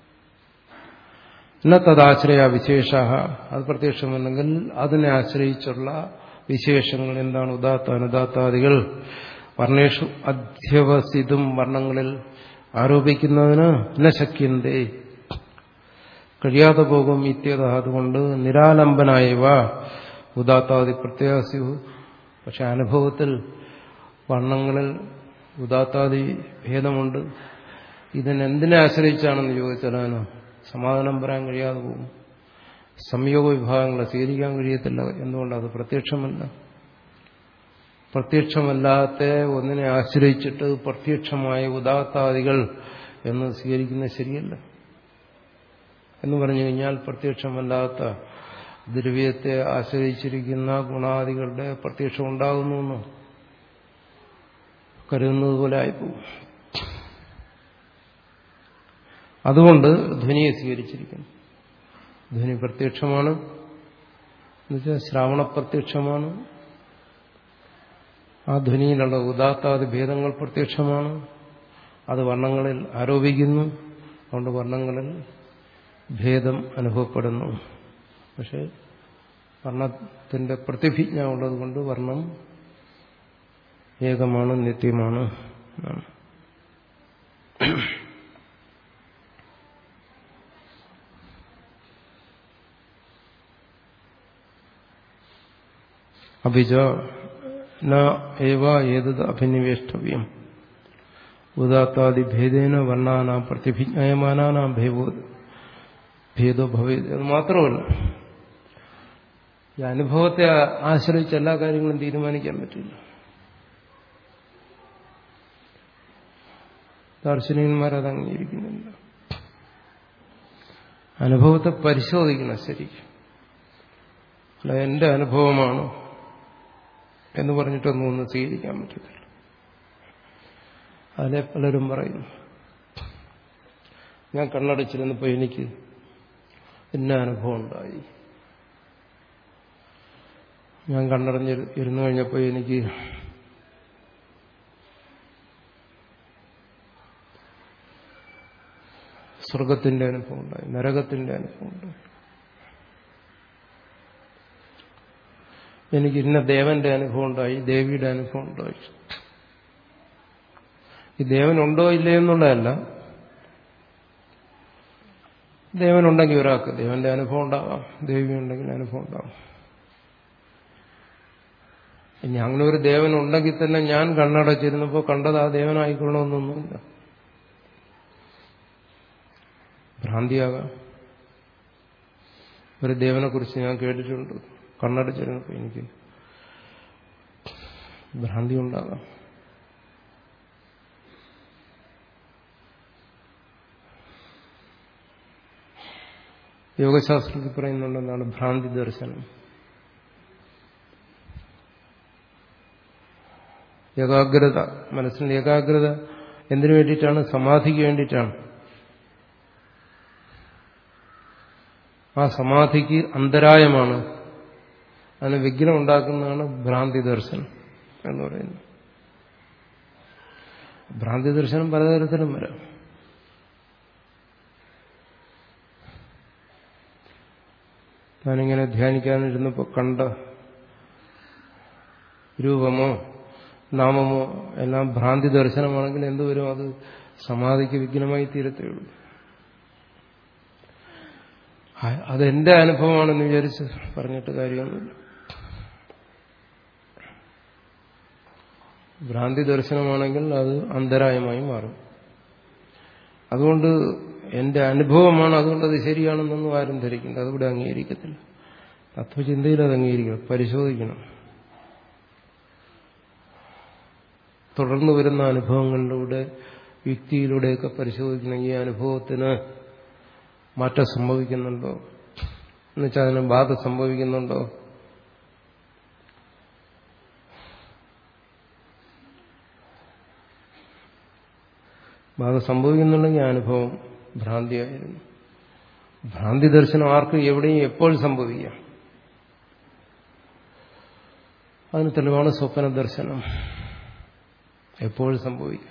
എന്ന തദാശ്രയ വിശേഷ അത് പ്രത്യക്ഷമല്ലെങ്കിൽ അതിനെ ആശ്രയിച്ചുള്ള വിശേഷങ്ങൾ എന്താണ് ഉദാത്ത അനുദാത്താദികൾ വർണ്ണേഷു അധ്യവസിതും വർണ്ണങ്ങളിൽ ആരോപിക്കുന്നതിന് നശക്യന്തേ കഴിയാതെ പോകും ഇത്യത അതുകൊണ്ട് നിരാലംബനായവ ഉദാത്താദി പ്രത്യാസ്യു പക്ഷെ അനുഭവത്തിൽ വർണ്ണങ്ങളിൽ ഉദാത്താദി ഭേദമുണ്ട് ഇതിനെന്തിനെ ആശ്രയിച്ചാണെന്ന് ചോദിച്ചാൽ അതിന് സമാധാനം പറയാൻ കഴിയാതെ പോകും സംയോഗ വിഭാഗങ്ങളെ സ്വീകരിക്കാൻ കഴിയത്തില്ല എന്തുകൊണ്ട് അത് പ്രത്യക്ഷമല്ല പ്രത്യക്ഷമല്ലാത്ത ഒന്നിനെ ആശ്രയിച്ചിട്ട് പ്രത്യക്ഷമായ ഉദാത്താദികൾ എന്ന് സ്വീകരിക്കുന്നത് ശരിയല്ല എന്ന് പറഞ്ഞു കഴിഞ്ഞാൽ പ്രത്യക്ഷമല്ലാത്ത ദ്രവ്യത്തെ ആശ്രയിച്ചിരിക്കുന്ന ഗുണാദികളുടെ പ്രത്യക്ഷം ഉണ്ടാകുന്നു എന്ന് കരുതുന്നത് പോലെ ആയിപ്പോകും അതുകൊണ്ട് ധ്വനിയെ സ്വീകരിച്ചിരിക്കുന്നു ധ്വനി പ്രത്യക്ഷമാണ് എന്നുവെച്ചാൽ ശ്രാവണ പ്രത്യക്ഷമാണ് ആ ധ്വനിയിലുള്ള ഉദാത്താദി ഭേദങ്ങൾ പ്രത്യക്ഷമാണ് അത് വർണ്ണങ്ങളിൽ ആരോപിക്കുന്നു അതുകൊണ്ട് വർണ്ണങ്ങളിൽ ഭേദം അനുഭവപ്പെടുന്നു പക്ഷെ വർണ്ണത്തിന്റെ പ്രതിഭിജ്ഞ ഉള്ളതുകൊണ്ട് വർണ്ണം ഏകമാണ് നിത്യമാണ് എന്നാണ് അഭിജ ന ഏവ ഏതത് അഭിനിവേഷ്ടവ്യം ഉദാത്താദിഭേദേന വർണ്ണാനാം പ്രതിഭിജ്ഞായമാനാനാം ഭേവോ ഭേദോ ഭവേ അത് മാത്രമല്ല ഈ അനുഭവത്തെ ആശ്രയിച്ച് എല്ലാ കാര്യങ്ങളും തീരുമാനിക്കാൻ പറ്റില്ല ദാർശനികന്മാരത് അംഗീകരിക്കുന്നില്ല അനുഭവത്തെ പരിശോധിക്കണം ശരിക്കും അല്ല എന്റെ അനുഭവമാണ് എന്ന് പറഞ്ഞിട്ടൊന്നും ഒന്നും സ്വീകരിക്കാൻ പറ്റത്തില്ല അതിലെ പലരും പറയുന്നു ഞാൻ കണ്ണടച്ചിരുന്നപ്പോൾ എനിക്ക് ഇന്ന അനുഭവം ഉണ്ടായി ഞാൻ കണ്ണടഞ്ഞ് ഇരുന്നു കഴിഞ്ഞപ്പോൾ എനിക്ക് സ്വർഗത്തിന്റെ അനുഭവം ഉണ്ടായി നരകത്തിന്റെ അനുഭവം ഉണ്ടായി എനിക്ക് ഇന്ന ദേവന്റെ അനുഭവം ഉണ്ടായി ദേവിയുടെ അനുഭവം ഉണ്ടായി ഈ ദേവനുണ്ടോ ഇല്ലേ എന്നുള്ളതല്ല ദേവനുണ്ടെങ്കിൽ ഒരാൾക്ക് ദേവന്റെ അനുഭവം ഉണ്ടാവാം ദേവി ഉണ്ടെങ്കിൽ അനുഭവം ഉണ്ടാവാം ഇനി അങ്ങനെ ഒരു ദേവൻ ഉണ്ടെങ്കിൽ തന്നെ ഞാൻ കണ്ണടച്ചിരുന്നപ്പോൾ കണ്ടത് ആ ദേവനായിക്കൊള്ളണമെന്നൊന്നുമില്ല ഭ്രാന്തിയാകാം ഒരു ദേവനെ കുറിച്ച് ഞാൻ കേട്ടിട്ടുണ്ട് കണ്ണടച്ചിരുന്നപ്പോൾ എനിക്ക് ഭ്രാന്തി ഉണ്ടാകാം യോഗശാസ്ത്രത്തിൽ പറയുന്നുണ്ടെന്നാണ് ഭ്രാന്തി ദർശനം ഏകാഗ്രത മനസ്സിന്റെ ഏകാഗ്രത എന്തിനു വേണ്ടിയിട്ടാണ് സമാധിക്ക് വേണ്ടിയിട്ടാണ് ആ സമാധിക്ക് അന്തരായമാണ് അതിന് വിഘ്നം ഉണ്ടാക്കുന്നതാണ് ഭ്രാന്തി ദർശനം എന്ന് പറയുന്നത് ഭ്രാന്തി ദർശനം പലതരത്തിലും വരാം ഞാനിങ്ങനെ ധ്യാനിക്കാനിരുന്നപ്പോൾ കണ്ട രൂപമോ നാമമോ എല്ലാം ഭ്രാന്തി ദർശനമാണെങ്കിൽ എന്തുവരും അത് സമാധിക്ക് വിഘ്നമായി തീരത്തേ ഉള്ളൂ അതെന്റെ അനുഭവമാണെന്ന് വിചാരിച്ച് പറഞ്ഞിട്ട് കാര്യമൊന്നുമില്ല ഭ്രാന്തി ദർശനമാണെങ്കിൽ അത് അന്തരായമായി മാറും അതുകൊണ്ട് എന്റെ അനുഭവമാണ് അതുകൊണ്ട് അത് ശരിയാണെന്നൊന്നും ആരും ധരിക്കില്ല അതിവിടെ അംഗീകരിക്കത്തില്ല തത്വചിന്തയിൽ അത് അംഗീകരിക്കണം പരിശോധിക്കണം തുടർന്ന് വരുന്ന അനുഭവങ്ങളിലൂടെ യുക്തിയിലൂടെയൊക്കെ പരിശോധിക്കണം ഈ അനുഭവത്തിന് മാറ്റം സംഭവിക്കുന്നുണ്ടോ എന്നുവെച്ചാൽ അതിന് ബാധ സംഭവിക്കുന്നുണ്ടോ ബാധ സംഭവിക്കുന്നുണ്ടെങ്കിൽ അനുഭവം ഭ്രാന്തിയായിരുന്നു ഭ്രാന്തി ദർശനം ആർക്കും എവിടെയും എപ്പോൾ സംഭവിക്കാം അതിന് തെളിവാണ് സ്വപ്ന ദർശനം എപ്പോഴും സംഭവിക്കാം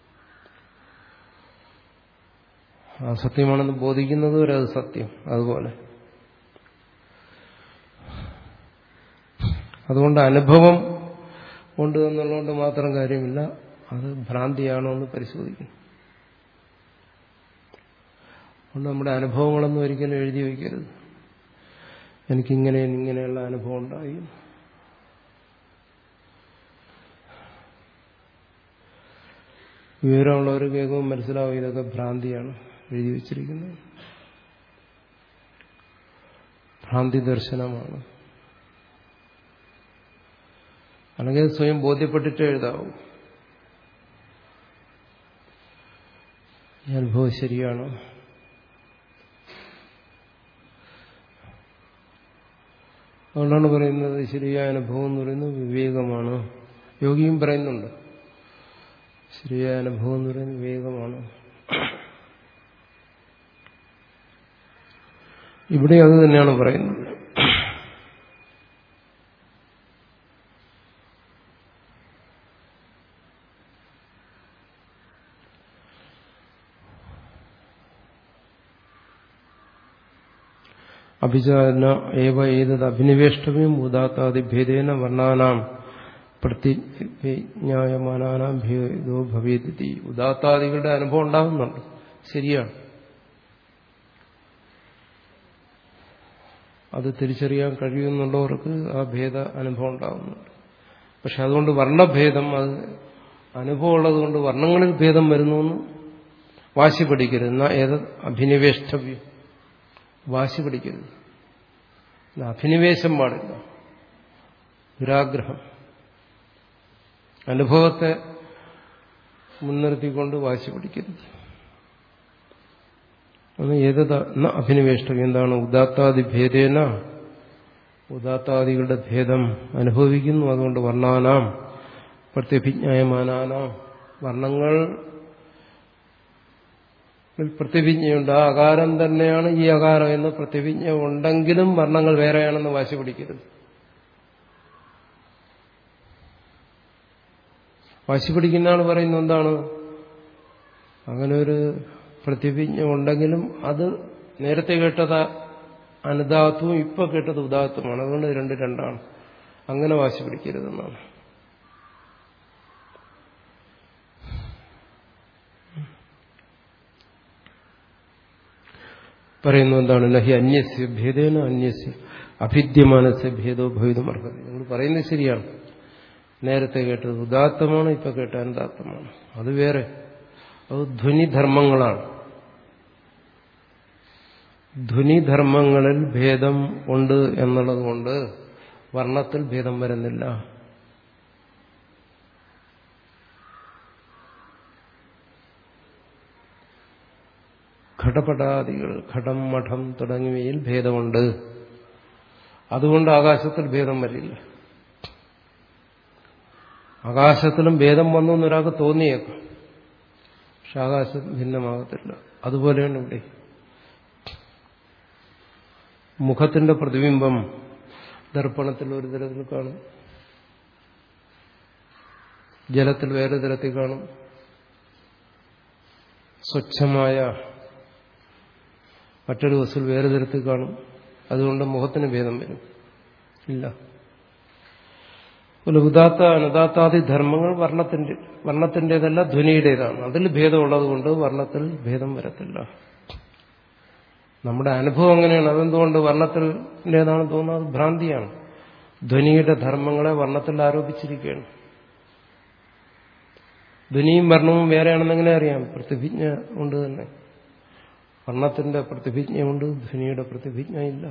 ആ സത്യമാണെന്ന് ബോധിക്കുന്നത് വരെ അത് സത്യം അതുപോലെ അതുകൊണ്ട് അനുഭവം ഉണ്ട് എന്നുള്ളതുകൊണ്ട് മാത്രം കാര്യമില്ല അത് ഭ്രാന്തിയാണോ എന്ന് പരിശോധിക്കണം അതുകൊണ്ട് നമ്മുടെ അനുഭവങ്ങളൊന്നും ഒരിക്കലും എഴുതി വയ്ക്കരുത് എനിക്കിങ്ങനെ ഇങ്ങനെയുള്ള അനുഭവം ഉണ്ടായി വിവരമുള്ളവർ കേൾക്കുമ്പോൾ മനസ്സിലാവും ഇതൊക്കെ ഭ്രാന്തിയാണ് എഴുതി വച്ചിരിക്കുന്നത് ഭ്രാന്തി ദർശനമാണ് അല്ലെങ്കിൽ അത് സ്വയം ബോധ്യപ്പെട്ടിട്ട് എഴുതാവും ഈ അനുഭവം ശരിയാണ് അതുകൊണ്ടാണ് പറയുന്നത് ശരിയായ അനുഭവം എന്ന് പറയുന്നത് വിവേകമാണ് യോഗിയും പറയുന്നുണ്ട് ശരിയായ അനുഭവം എന്ന് പറയുന്നത് വിവേകമാണ് ഇവിടെ അത് തന്നെയാണ് പറയുന്നത് അഭിചാരണ ഏവ ഏതത് അഭിനിവേഷ്ടവ്യം ഉദാത്താദിഭേദേന വർണ്ണാനാം പ്രതിജ്ഞായമാനാനാം ഭേദോ ഭവേതി ഉദാത്താദികളുടെ അനുഭവം ഉണ്ടാകുന്നുണ്ട് ശരിയാണ് അത് തിരിച്ചറിയാൻ കഴിയുന്നുള്ളവർക്ക് ആ ഭേദ അനുഭവം ഉണ്ടാകുന്നുണ്ട് പക്ഷെ അതുകൊണ്ട് വർണ്ണഭേദം അത് അനുഭവമുള്ളത് കൊണ്ട് വർണ്ണങ്ങളിൽ ഭേദം വരുന്നു വാശി പഠിക്കരുത് എന്നാ ഏത് അഭിനിവേഷ്ടവ്യം വാശി പിടിക്കരുത് അഭിനിവേശം പാടില്ല ദുരാഗ്രഹം അനുഭവത്തെ മുൻനിർത്തിക്കൊണ്ട് വാശി പിടിക്കരുത് അന്ന് ഏതത് അഭിനിവേഷ്ടം എന്താണ് ഉദാത്താദി ഭേദേന ഉദാത്താദികളുടെ ഭേദം അനുഭവിക്കുന്നു അതുകൊണ്ട് വർണ്ണാനാം പ്രത്യഭിജ്ഞായമാനാനാം വർണ്ണങ്ങൾ പ്രതിഭിജ്ഞയുണ്ട് ആ അകാരം തന്നെയാണ് ഈ അകാരം എന്ന് പ്രതിഭിജ്ഞ ഉണ്ടെങ്കിലും വർണ്ണങ്ങൾ വേറെയാണെന്ന് വാശി പിടിക്കരുത് വാശി പിടിക്കുന്ന ആൾ പറയുന്നത് എന്താണ് അങ്ങനെ ഒരു പ്രതിഭിജ്ഞ ഉണ്ടെങ്കിലും അത് നേരത്തെ കേട്ടത് അനുദാത്വവും ഇപ്പൊ കേട്ടത് ഉദാത്തമാണ് അതുകൊണ്ട് രണ്ട് രണ്ടാണ് അങ്ങനെ വാശി പിടിക്കരുതെന്നാണ് പറയുന്നു എന്താണ് നഹി അന്യസ്യ ഭേദേന അന്യസ്യ അഭിദ്യമാനസ്യ ഭേദോ ഭവിതമർഹത നിങ്ങൾ പറയുന്നത് ശരിയാണ് നേരത്തെ കേട്ടത് ഉദാത്തമാണ് ഇപ്പൊ കേട്ട അനുദാത്തമാണ് അത് വേറെ അത് ധ്വനിധർമ്മങ്ങളാണ് ധ്വനിധർമ്മങ്ങളിൽ ഭേദം ഉണ്ട് എന്നുള്ളത് കൊണ്ട് വർണ്ണത്തിൽ ഭേദം വരുന്നില്ല ഘടപടാദികൾ ഘടം മഠം തുടങ്ങിയവയിൽ ഭേദമുണ്ട് അതുകൊണ്ട് ആകാശത്തിൽ ഭേദം വരില്ല ആകാശത്തിലും ഭേദം വന്നു എന്നൊരാൾക്ക് തോന്നിയേക്കാം പക്ഷെ ആകാശം ഭിന്നമാകത്തില്ല അതുപോലെയാണ് ഇവിടെ മുഖത്തിന്റെ പ്രതിബിംബം ദർപ്പണത്തിൽ ഒരു തരത്തിൽ കാണും ജലത്തിൽ വേറെ തരത്തിൽ കാണും സ്വച്ഛമായ മറ്റൊരു വസ്തുവിൽ വേറെ തരത്തിൽ കാണും അതുകൊണ്ട് മുഖത്തിന് ഭേദം വരും ഇല്ല അതുപോലെ ഉദാത്ത അനുദാത്താദി ധർമ്മങ്ങൾ വർണ്ണത്തിന്റെ വർണ്ണത്തിൻ്റെതല്ല ധ്വനിയുടേതാണ് അതിൽ ഭേദമുള്ളത് കൊണ്ട് വർണ്ണത്തിൽ ഭേദം വരത്തില്ല നമ്മുടെ അനുഭവം അങ്ങനെയാണ് അതെന്തുകൊണ്ട് വർണ്ണത്തിൻ്റെതാണ് തോന്നുന്നത് ഭ്രാന്തിയാണ് ധ്വനിയുടെ ധർമ്മങ്ങളെ വർണ്ണത്തിൽ ആരോപിച്ചിരിക്കുകയാണ് ധ്വനിയും വർണ്ണവും വേറെയാണെന്ന് എങ്ങനെ അറിയാം പ്രതിഭിജ്ഞ ഉണ്ട് തന്നെ വർണ്ണത്തിന്റെ പ്രതിഭിജ്ഞയുണ്ട് ധ്വനിയുടെ പ്രതിഭിജ്ഞ ഇല്ല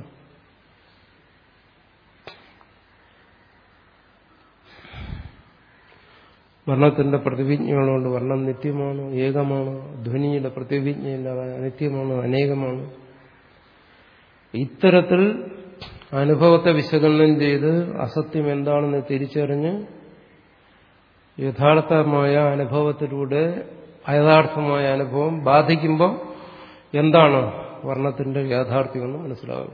വർണ്ണത്തിന്റെ പ്രതിഭിജ്ഞകളുണ്ട് വർണ്ണം നിത്യമാണ് ഏകമാണ് ധ്വനിയുടെ പ്രതിഭിജ്ഞയില്ലാതെ അനിത്യമാണ് അനേകമാണ് ഇത്തരത്തിൽ അനുഭവത്തെ വിശകലനം ചെയ്ത് അസത്യം എന്താണെന്ന് തിരിച്ചറിഞ്ഞ് യഥാർത്ഥമായ അനുഭവത്തിലൂടെ അയഥാർത്ഥമായ അനുഭവം ബാധിക്കുമ്പോൾ എന്താണ് വർണ്ണത്തിന്റെ യാഥാർത്ഥ്യമെന്ന് മനസ്സിലാകും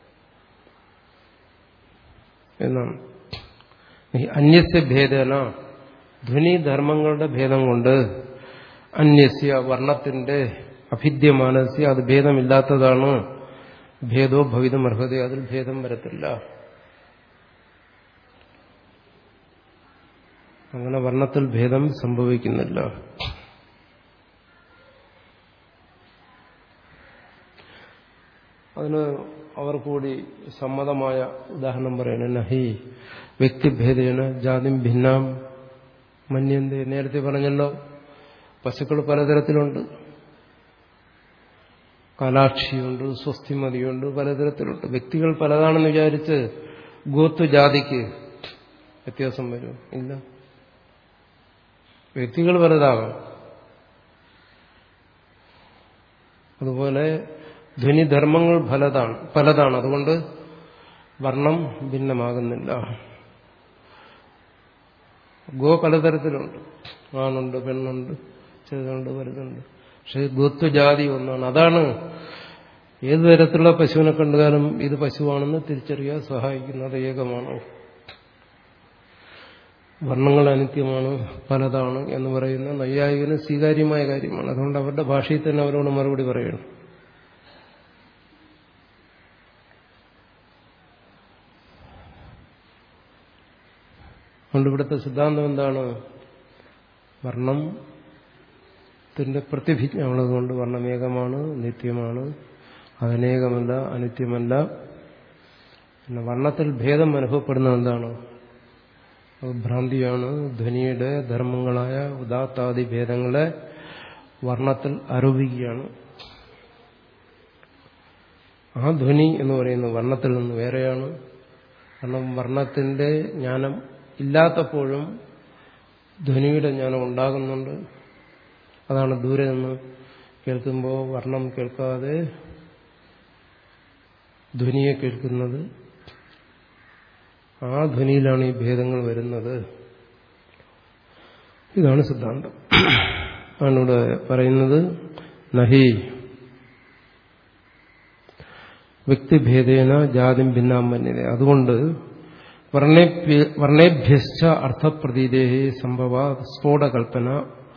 എന്നാണ് അന്യസ്യ ഭേദന ധ്വനിധർമ്മങ്ങളുടെ ഭേദം കൊണ്ട് അന്യസ്യ വർണ്ണത്തിന്റെ അഭിദ്യമാനസ്യ അത് ഭേദമില്ലാത്തതാണ് ഭേദോ ഭവിതം അർഹത അതിൽ ഭേദം വരത്തില്ല അങ്ങനെ വർണ്ണത്തിൽ ഭേദം സംഭവിക്കുന്നില്ല അതിന് അവർ കൂടി സമ്മതമായ ഉദാഹരണം പറയണ നഹി വ്യക്തിഭേദേന ജാതിം ഭിന്നാം മന്യന്തെ നേരത്തെ പറഞ്ഞല്ലോ പശുക്കൾ പലതരത്തിലുണ്ട് കാലാക്ഷിയുണ്ട് സ്വസ്തിമതിയുണ്ട് പലതരത്തിലുണ്ട് വ്യക്തികൾ പലതാണെന്ന് വിചാരിച്ച് ഗോത്വ ജാതിക്ക് വ്യത്യാസം വരും ഇല്ല വ്യക്തികൾ പലതാകാം അതുപോലെ ധ്വനിധർമ്മങ്ങൾ പലതാണ് പലതാണ് അതുകൊണ്ട് വർണ്ണം ഭിന്നമാകുന്നില്ല ഗോ പലതരത്തിലുണ്ട് ആണുണ്ട് പെണ്ണുണ്ട് ചെറുതുണ്ട് വലുതുണ്ട് പക്ഷെ ഗോത്വജാതി ഒന്നാണ് അതാണ് ഏത് തരത്തിലുള്ള പശുവിനെ കണ്ടുകാലും ഇത് പശുവാണെന്ന് തിരിച്ചറിയാൻ സഹായിക്കുന്നത് ഏകമാണ് വർണ്ണങ്ങൾ അനിത്യമാണ് പലതാണ് എന്ന് പറയുന്ന നൈയായികന് സ്വീകാര്യമായ കാര്യമാണ് അതുകൊണ്ട് അവരുടെ ഭാഷയിൽ തന്നെ അവരോട് മറുപടി പറയണം അതുകൊണ്ട് ഇവിടുത്തെ സിദ്ധാന്തം എന്താണ് വർണ്ണത്തിന്റെ പ്രതിഭിജ്ഞ ഉള്ളതുകൊണ്ട് വർണ്ണമേകമാണ് നിത്യമാണ് അതനേകമല്ല അനിത്യമല്ല പിന്നെ വർണ്ണത്തിൽ ഭേദം അനുഭവപ്പെടുന്നത് എന്താണ് അത് ഭ്രാന്തിയാണ് ധ്വനിയുടെ ധർമ്മങ്ങളായ ഉദാത്താദി ഭേദങ്ങളെ വർണ്ണത്തിൽ ആരോപിക്കുകയാണ് ആ ധ്വനി എന്ന് പറയുന്നത് വർണ്ണത്തിൽ നിന്ന് വേറെയാണ് കാരണം വർണ്ണത്തിന്റെ ജ്ഞാനം ഇല്ലാത്തപ്പോഴും ധ്വനിയുടെ ജ്ഞാനം ഉണ്ടാകുന്നുണ്ട് അതാണ് ദൂരെ നിന്ന് കേൾക്കുമ്പോൾ വർണ്ണം കേൾക്കാതെ ധ്വനിയെ കേൾക്കുന്നത് ആ ധ്വനിയിലാണ് ഈ ഭേദങ്ങൾ വരുന്നത് ഇതാണ് സിദ്ധാന്തം ആണ് ഇവിടെ പറയുന്നത് നഹി വ്യക്തിഭേദേന ജാതിം ഭിന്നാമന്യത അതുകൊണ്ട് വർണ്ണേഭ്യശ്ച അർത്ഥപ്രതീതേ സംഭവ സ്ഫോടകൽപ്പന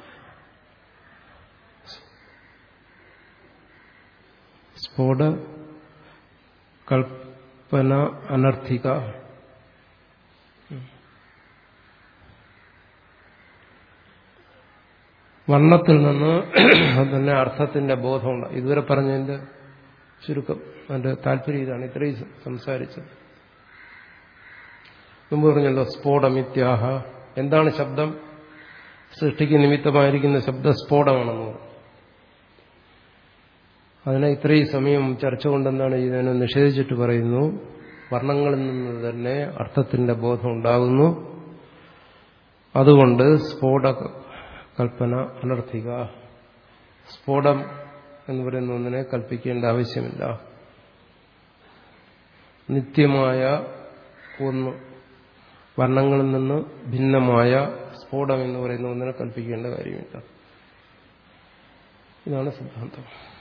സ്ഫോട കൽപ്പന അനർത്ഥിക വർണ്ണത്തിൽ നിന്ന് തന്നെ അർത്ഥത്തിന്റെ ബോധമുണ്ട് ഇതുവരെ പറഞ്ഞതിന്റെ ചുരുക്കം അതിന്റെ താല്പര്യം ഇതാണ് ഇത്രയും സംസാരിച്ചത് മുമ്പ് പറഞ്ഞല്ലോ സ്ഫോടമിത്യാഹ എന്താണ് ശബ്ദം സൃഷ്ടിക്ക് നിമിത്തമായിരിക്കുന്ന ശബ്ദസ്ഫോടമാണെന്ന് പറഞ്ഞു അതിനെ ഇത്രയും സമയം ചർച്ച കൊണ്ടെന്താണ് ഇതിനെ നിഷേധിച്ചിട്ട് പറയുന്നു വർണ്ണങ്ങളിൽ നിന്ന് തന്നെ അർത്ഥത്തിന്റെ ബോധം ഉണ്ടാകുന്നു അതുകൊണ്ട് സ്ഫോട കൽപ്പന അനർത്ഥിക സ്ഫോടം എന്ന് പറയുന്ന ഒന്നിനെ കൽപ്പിക്കേണ്ട ആവശ്യമില്ല നിത്യമായ ഒന്ന് വർണ്ണങ്ങളിൽ നിന്ന് ഭിന്നമായ സ്ഫോടം എന്ന് പറയുന്ന ഒന്നിനെ കൽപ്പിക്കേണ്ട കാര്യമില്ല ഇതാണ് സിദ്ധാന്തം